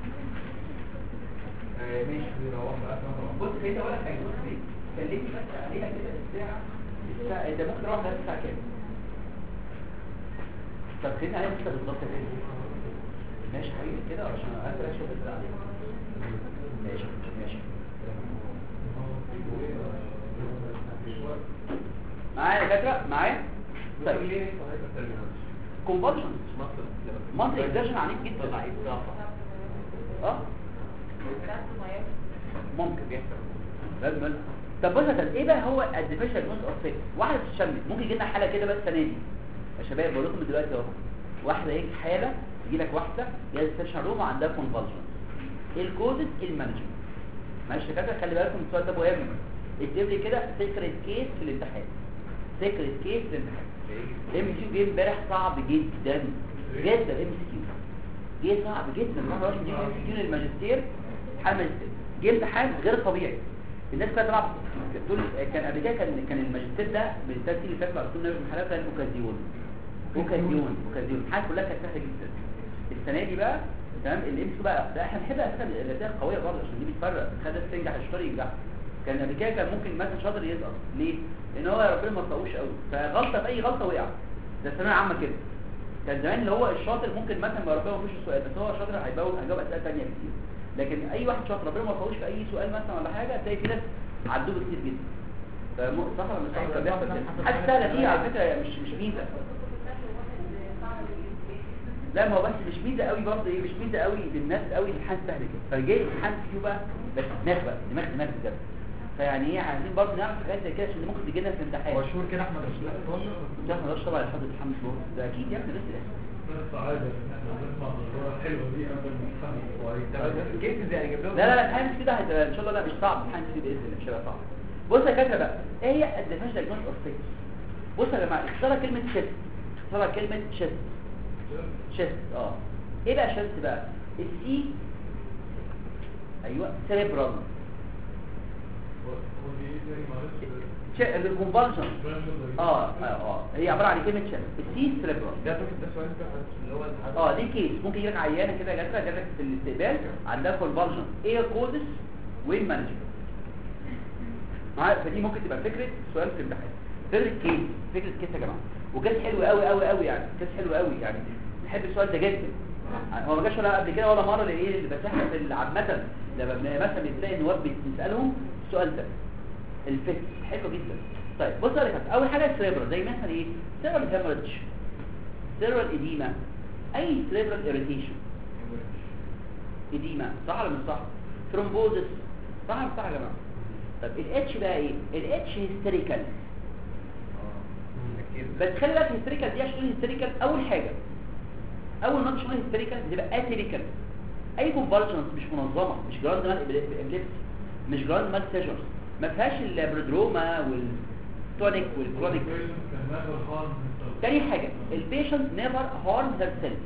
آه، ماشي نروح بقى بص كده ولا حاجه بص ليه كلمني بس عليها كده الساعه الساعه انت ممكن تروح لغايه الساعه كام طب خلينا عليها كده بالظبط كده ماشي حبيبي كده عشان اقدر اشوف الساعه ماشي ماشي معايا يا دكاتره معايا طيب ليه هايبر تيرمينال؟ كونفرجن مصر مصر اكزاجن عنيف جدا اه ممكن بيحصل لازم نقول. طب بص يا فندم، ايه بقى هو الديفيشن نوت اوف فيت واحده بتشمت ممكن يجي لنا حاله كده بس السنه دي يا شباب بقول لكم دلوقتي اهو واحده ايه حاله يجي لك واحده جايه تستشعر روما عندها كونفالجن ايه الكوزز ايه المانجمنت معلش يا كده خلي بالكم السؤال ده مهم اكتب لي كده سيكريت كيس في الامتحان سيكريت كيس في الامتحان ام سي كيو جه امبارح صعب جدا جدا ام سي كيو جه صعب جدا ما هوش نجيب ام سي كيو للماجستير امتحان ماجستير جه امتحان غير طبيعي الناس كانت تلعب تقول كان قبل كده كان كان الماجستير ده من الثلاث سنين اللي فاتوا على طول من الحالات كان اوكازيون اوكازيون اوكازيون الحاجات كلها كانت سهله جدا السنه دي بقى تمام الام سي بقى ده احنا بنحب اساسا النتائج القويه برضه عشان دي بتفرق خد تنجح الشطار ينجح كان قبل كده كان ممكن مثلا شاطر يسقط ليه؟ لان هو ربنا ما وفقوش قوي فغلطه في اي غلطه وقع ده الثانويه العامه كده كان زمان اللي هو الشاطر ممكن مثلا ما ربنا ما وفقوش السؤال بس هو شاطر هيجاوب هيجاوب اسئله ثانيه كتير لكن اي واحد شاطر ربنا ما وفقوش في اي سؤال مثلا ولا حاجه تلاقي في ناس عدوه كتير جدا فم- صح ولا مش صح كان بيحصل كده حاجه سهله فيها على فكره مش مش ميزه لا ما هو بس مش ميزه قوي برضه ايه مش ميزه قوي للناس قوي الامتحان سهل كده فجاي امتحان فيه بقى بس دماغ بقى دماغ دماغ بجد فيعني ايه عايزين برضه نعمل حاجات زي كده عشان دي ممكن تجي لنا في الامتحان هو شهور كده احمد رشيد ده ما نقدرش طبعا لحد الامتحان شهور ده اكيد يا ابني بس السعادة ان احنا نسمع الصورة الحلوة دي قبل الامتحان كويس كيسز يعني جاب لهم لا لا لا الامتحان كده هيبقى ان شاء الله لا مش صعب الامتحان كده باذن الله مش هيبقى صعب بص يا كاتره بقى ايه هي الديفينشن دايجنوز اوف فيس بص يا جماعه اختار كلمه شيست اختار كلمه شيست شيست اه ايه بقى شيست بقى السي ايوه سيريبرال الكونفالجن اه اه اه هي عباره عن كلمه شيست السي سيريبرال ده فاكر ده سؤال ده اللي هو الحد- اه دي كيس ممكن يجيلك عيانه كده جات لك جات لك في الاستقبال عندها كونفالجن ايه كودس وين مانجمنت معايا فدي ممكن تبقى فكره سؤال في الامتحان فكره كيس فكره كيس يا جماعه وكيس حلو قوي قوي قوي يعني كيس حلو قوي يعني بحب السؤال ده جدا هو ما جاش ولا قبل كده ولا مره لايه اللي بس احنا في ال- عامه لما بن- مثلا بتلاقي النواب بنسالهم السؤال ده الفكر حلو جدا طيب بص يا كابتن اول حاجه السيربرال زي مثلا ايه سيربرال هيموريدج سيربرال اديما اي سيربرال اريتيشن اديما صح ولا مش صح ثرومبوزس صح ولا مش صح يا جماعه طب الاتش بقى ايه الاتش هيستيريكال كتير بس خلي بالك هيستيريكال دي عشان هيستيريكال اول حاجه اول ما تشوف هيستيريكال بتبقى اتيريكال اي كونفالجنس مش منظمه مش جراند مال ابليبسي مش جراند مال سيجرز ما فيهاش البرودروما والتونيك والكرونيك كان نقدر خالص تاني حاجه البيشنت نيفر هارم ذات سيلف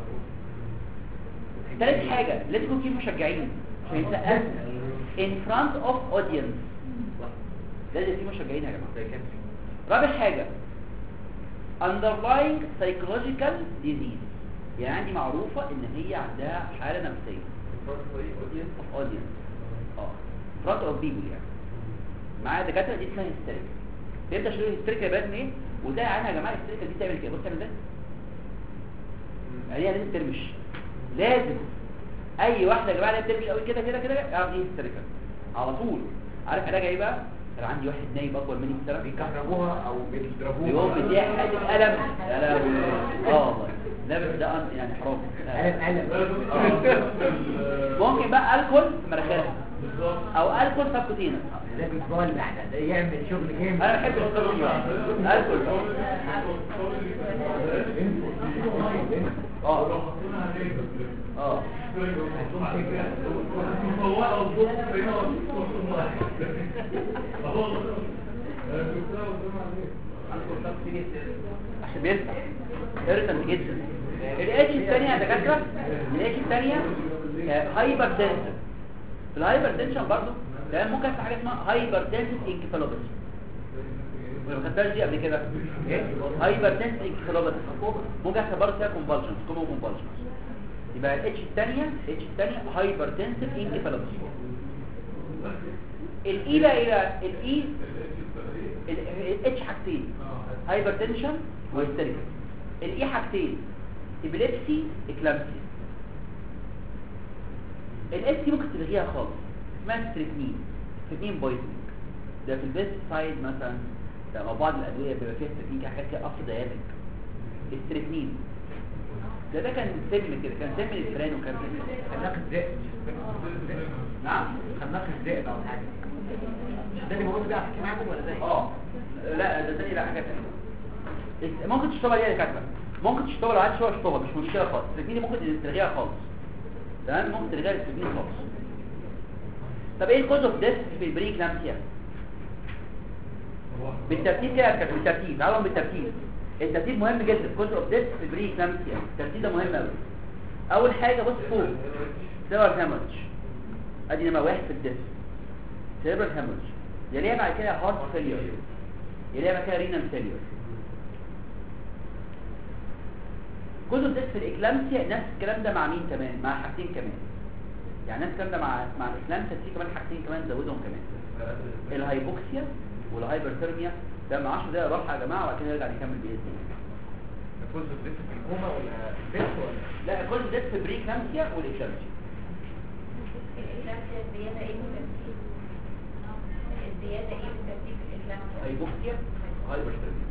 تالت حاجه لازم يكون في مشجعين عشان يتسقف in front of audience لازم في مشجعين يا جماعه زي كده رابع حاجة underlying psychological disease يعني عندي معروفة ان هي عندها حالة نفسية of audience اه front of people يعني معايا دكاترة دي اسمها هيستيريكال بيبدأ شغل هيستيريكال يبان من ايه وده عنها يا جماعة الهيستيريكال دي تعمل كده بص تعمل ده هي لازم ترمش لازم اي واحدة يا جماعة اللي بترمش قوي كده كده كده اعرف دي هيستيريكال على طول عارف علاجها ايه بقى كان عندي واحد نايب اكبر مني في السنة بيكهربوها او بيضربوها بيقوم بديها حته قلم يا لهوي اه والله لا بس ده أم- يعني حرام قلم قلم ممكن بقى الكول في مناخيرها بالظبط او الكول سبكوتينا ده بيتبولع ده ده يعمل شغل جامد انا بحب السبكوتينا الكول اه لو حطينا عليه اه مفوقه وصوت فيها وصوت واحد اهو انا شفتها قدام عليه عشان بيرفع ارتم جدا الاتش الثانيه يا دكاتره الاتش الثانيه هايبر تنسن في الهايبر تنشن برضه ده ممكن يحصل حاجه اسمها هايبر تنسن انكفالوباثي ولا ما خدتهاش دي قبل كده هايبر تنسن انكفالوباثي ممكن يحصل برضه فيها كونفالجنس كومو كونفالجنس يبقى الاتش الثانيه الاتش الثانيه هايبر تنسن انكفالوباثي الاي بقى ايه بقى الاي الاتش حاجتين هايبر تنشن وهيستيريكال الاي حاجتين ابليبسي اكلامسي الاس ممكن تلغيها خالص اسمها ستريكنين ستريكنين بويزنج ده في البيست سايد مثلا ده مع بعض الادويه بيبقى فيها ستريكنين كده حاجات كده افضل ديابك الستريكنين ده ده كان سم كده كان سم الفران وكان خلاك الزئ نعم خلاك الزئ او حاجه ده اللي موجود بقى في معاكم ولا زي اه لا ده تاني لا حاجه تانية ممكن تشتغل عليها كاتبه ممكن تشتغل عادي شويه تشتغل مش مشكله خالص التسجيل ممكن تلغيها خالص تمام ممكن تلغيها التسجيل خالص طب ايه الكوز اوف ديث في البري كلامسيا بالترتيب كده يا كابتن، بالترتيب تعالوا بالترتيب الترتيب مهم جدا كوز اوف ديث في البري كلامسيا الترتيب ده مهم قوي اول حاجه بص فوق سيربر هامج ادي نمره واحد في الديث سيربر هامج يليها بعد كده هارت فيلير يليها بعد كده رينال فيلير جزء الديس في الاكلامسيا نفس الكلام ده مع مين كمان مع حاجتين كمان يعني نفس الكلام ده مع مع الاكلامسيا في كمان حاجتين كمان زودهم كمان الهايبوكسيا والهايبرثيرميا ده مع 10 دقايق راحه يا جماعه وبعد كده نرجع نكمل باذن الله كل الزئ في الكوما ولا بيت ولا لا كل الديس في بريكلامسيا والاكلامسيا الإكلامسيا الزيادة ايه بالترتيب؟ الزيادة ايه بالترتيب في الإكلامسيا؟ هايبوكسيا وهايبرثيرميا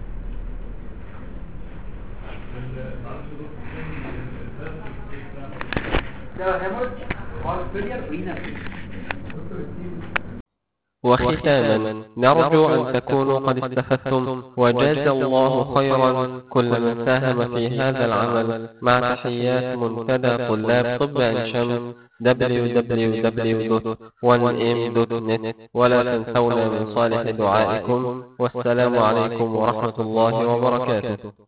ده هيمورج هارت فيلير رينال فيلير وختاما نرجو أن تكونوا قد استفدتم وجاز الله خيرا كل من ساهم في هذا العمل مع تحيات منتدى طلاب طب عين شمس www.1m.net ولا تنسونا من صالح دعائكم والسلام عليكم ورحمة الله وبركاته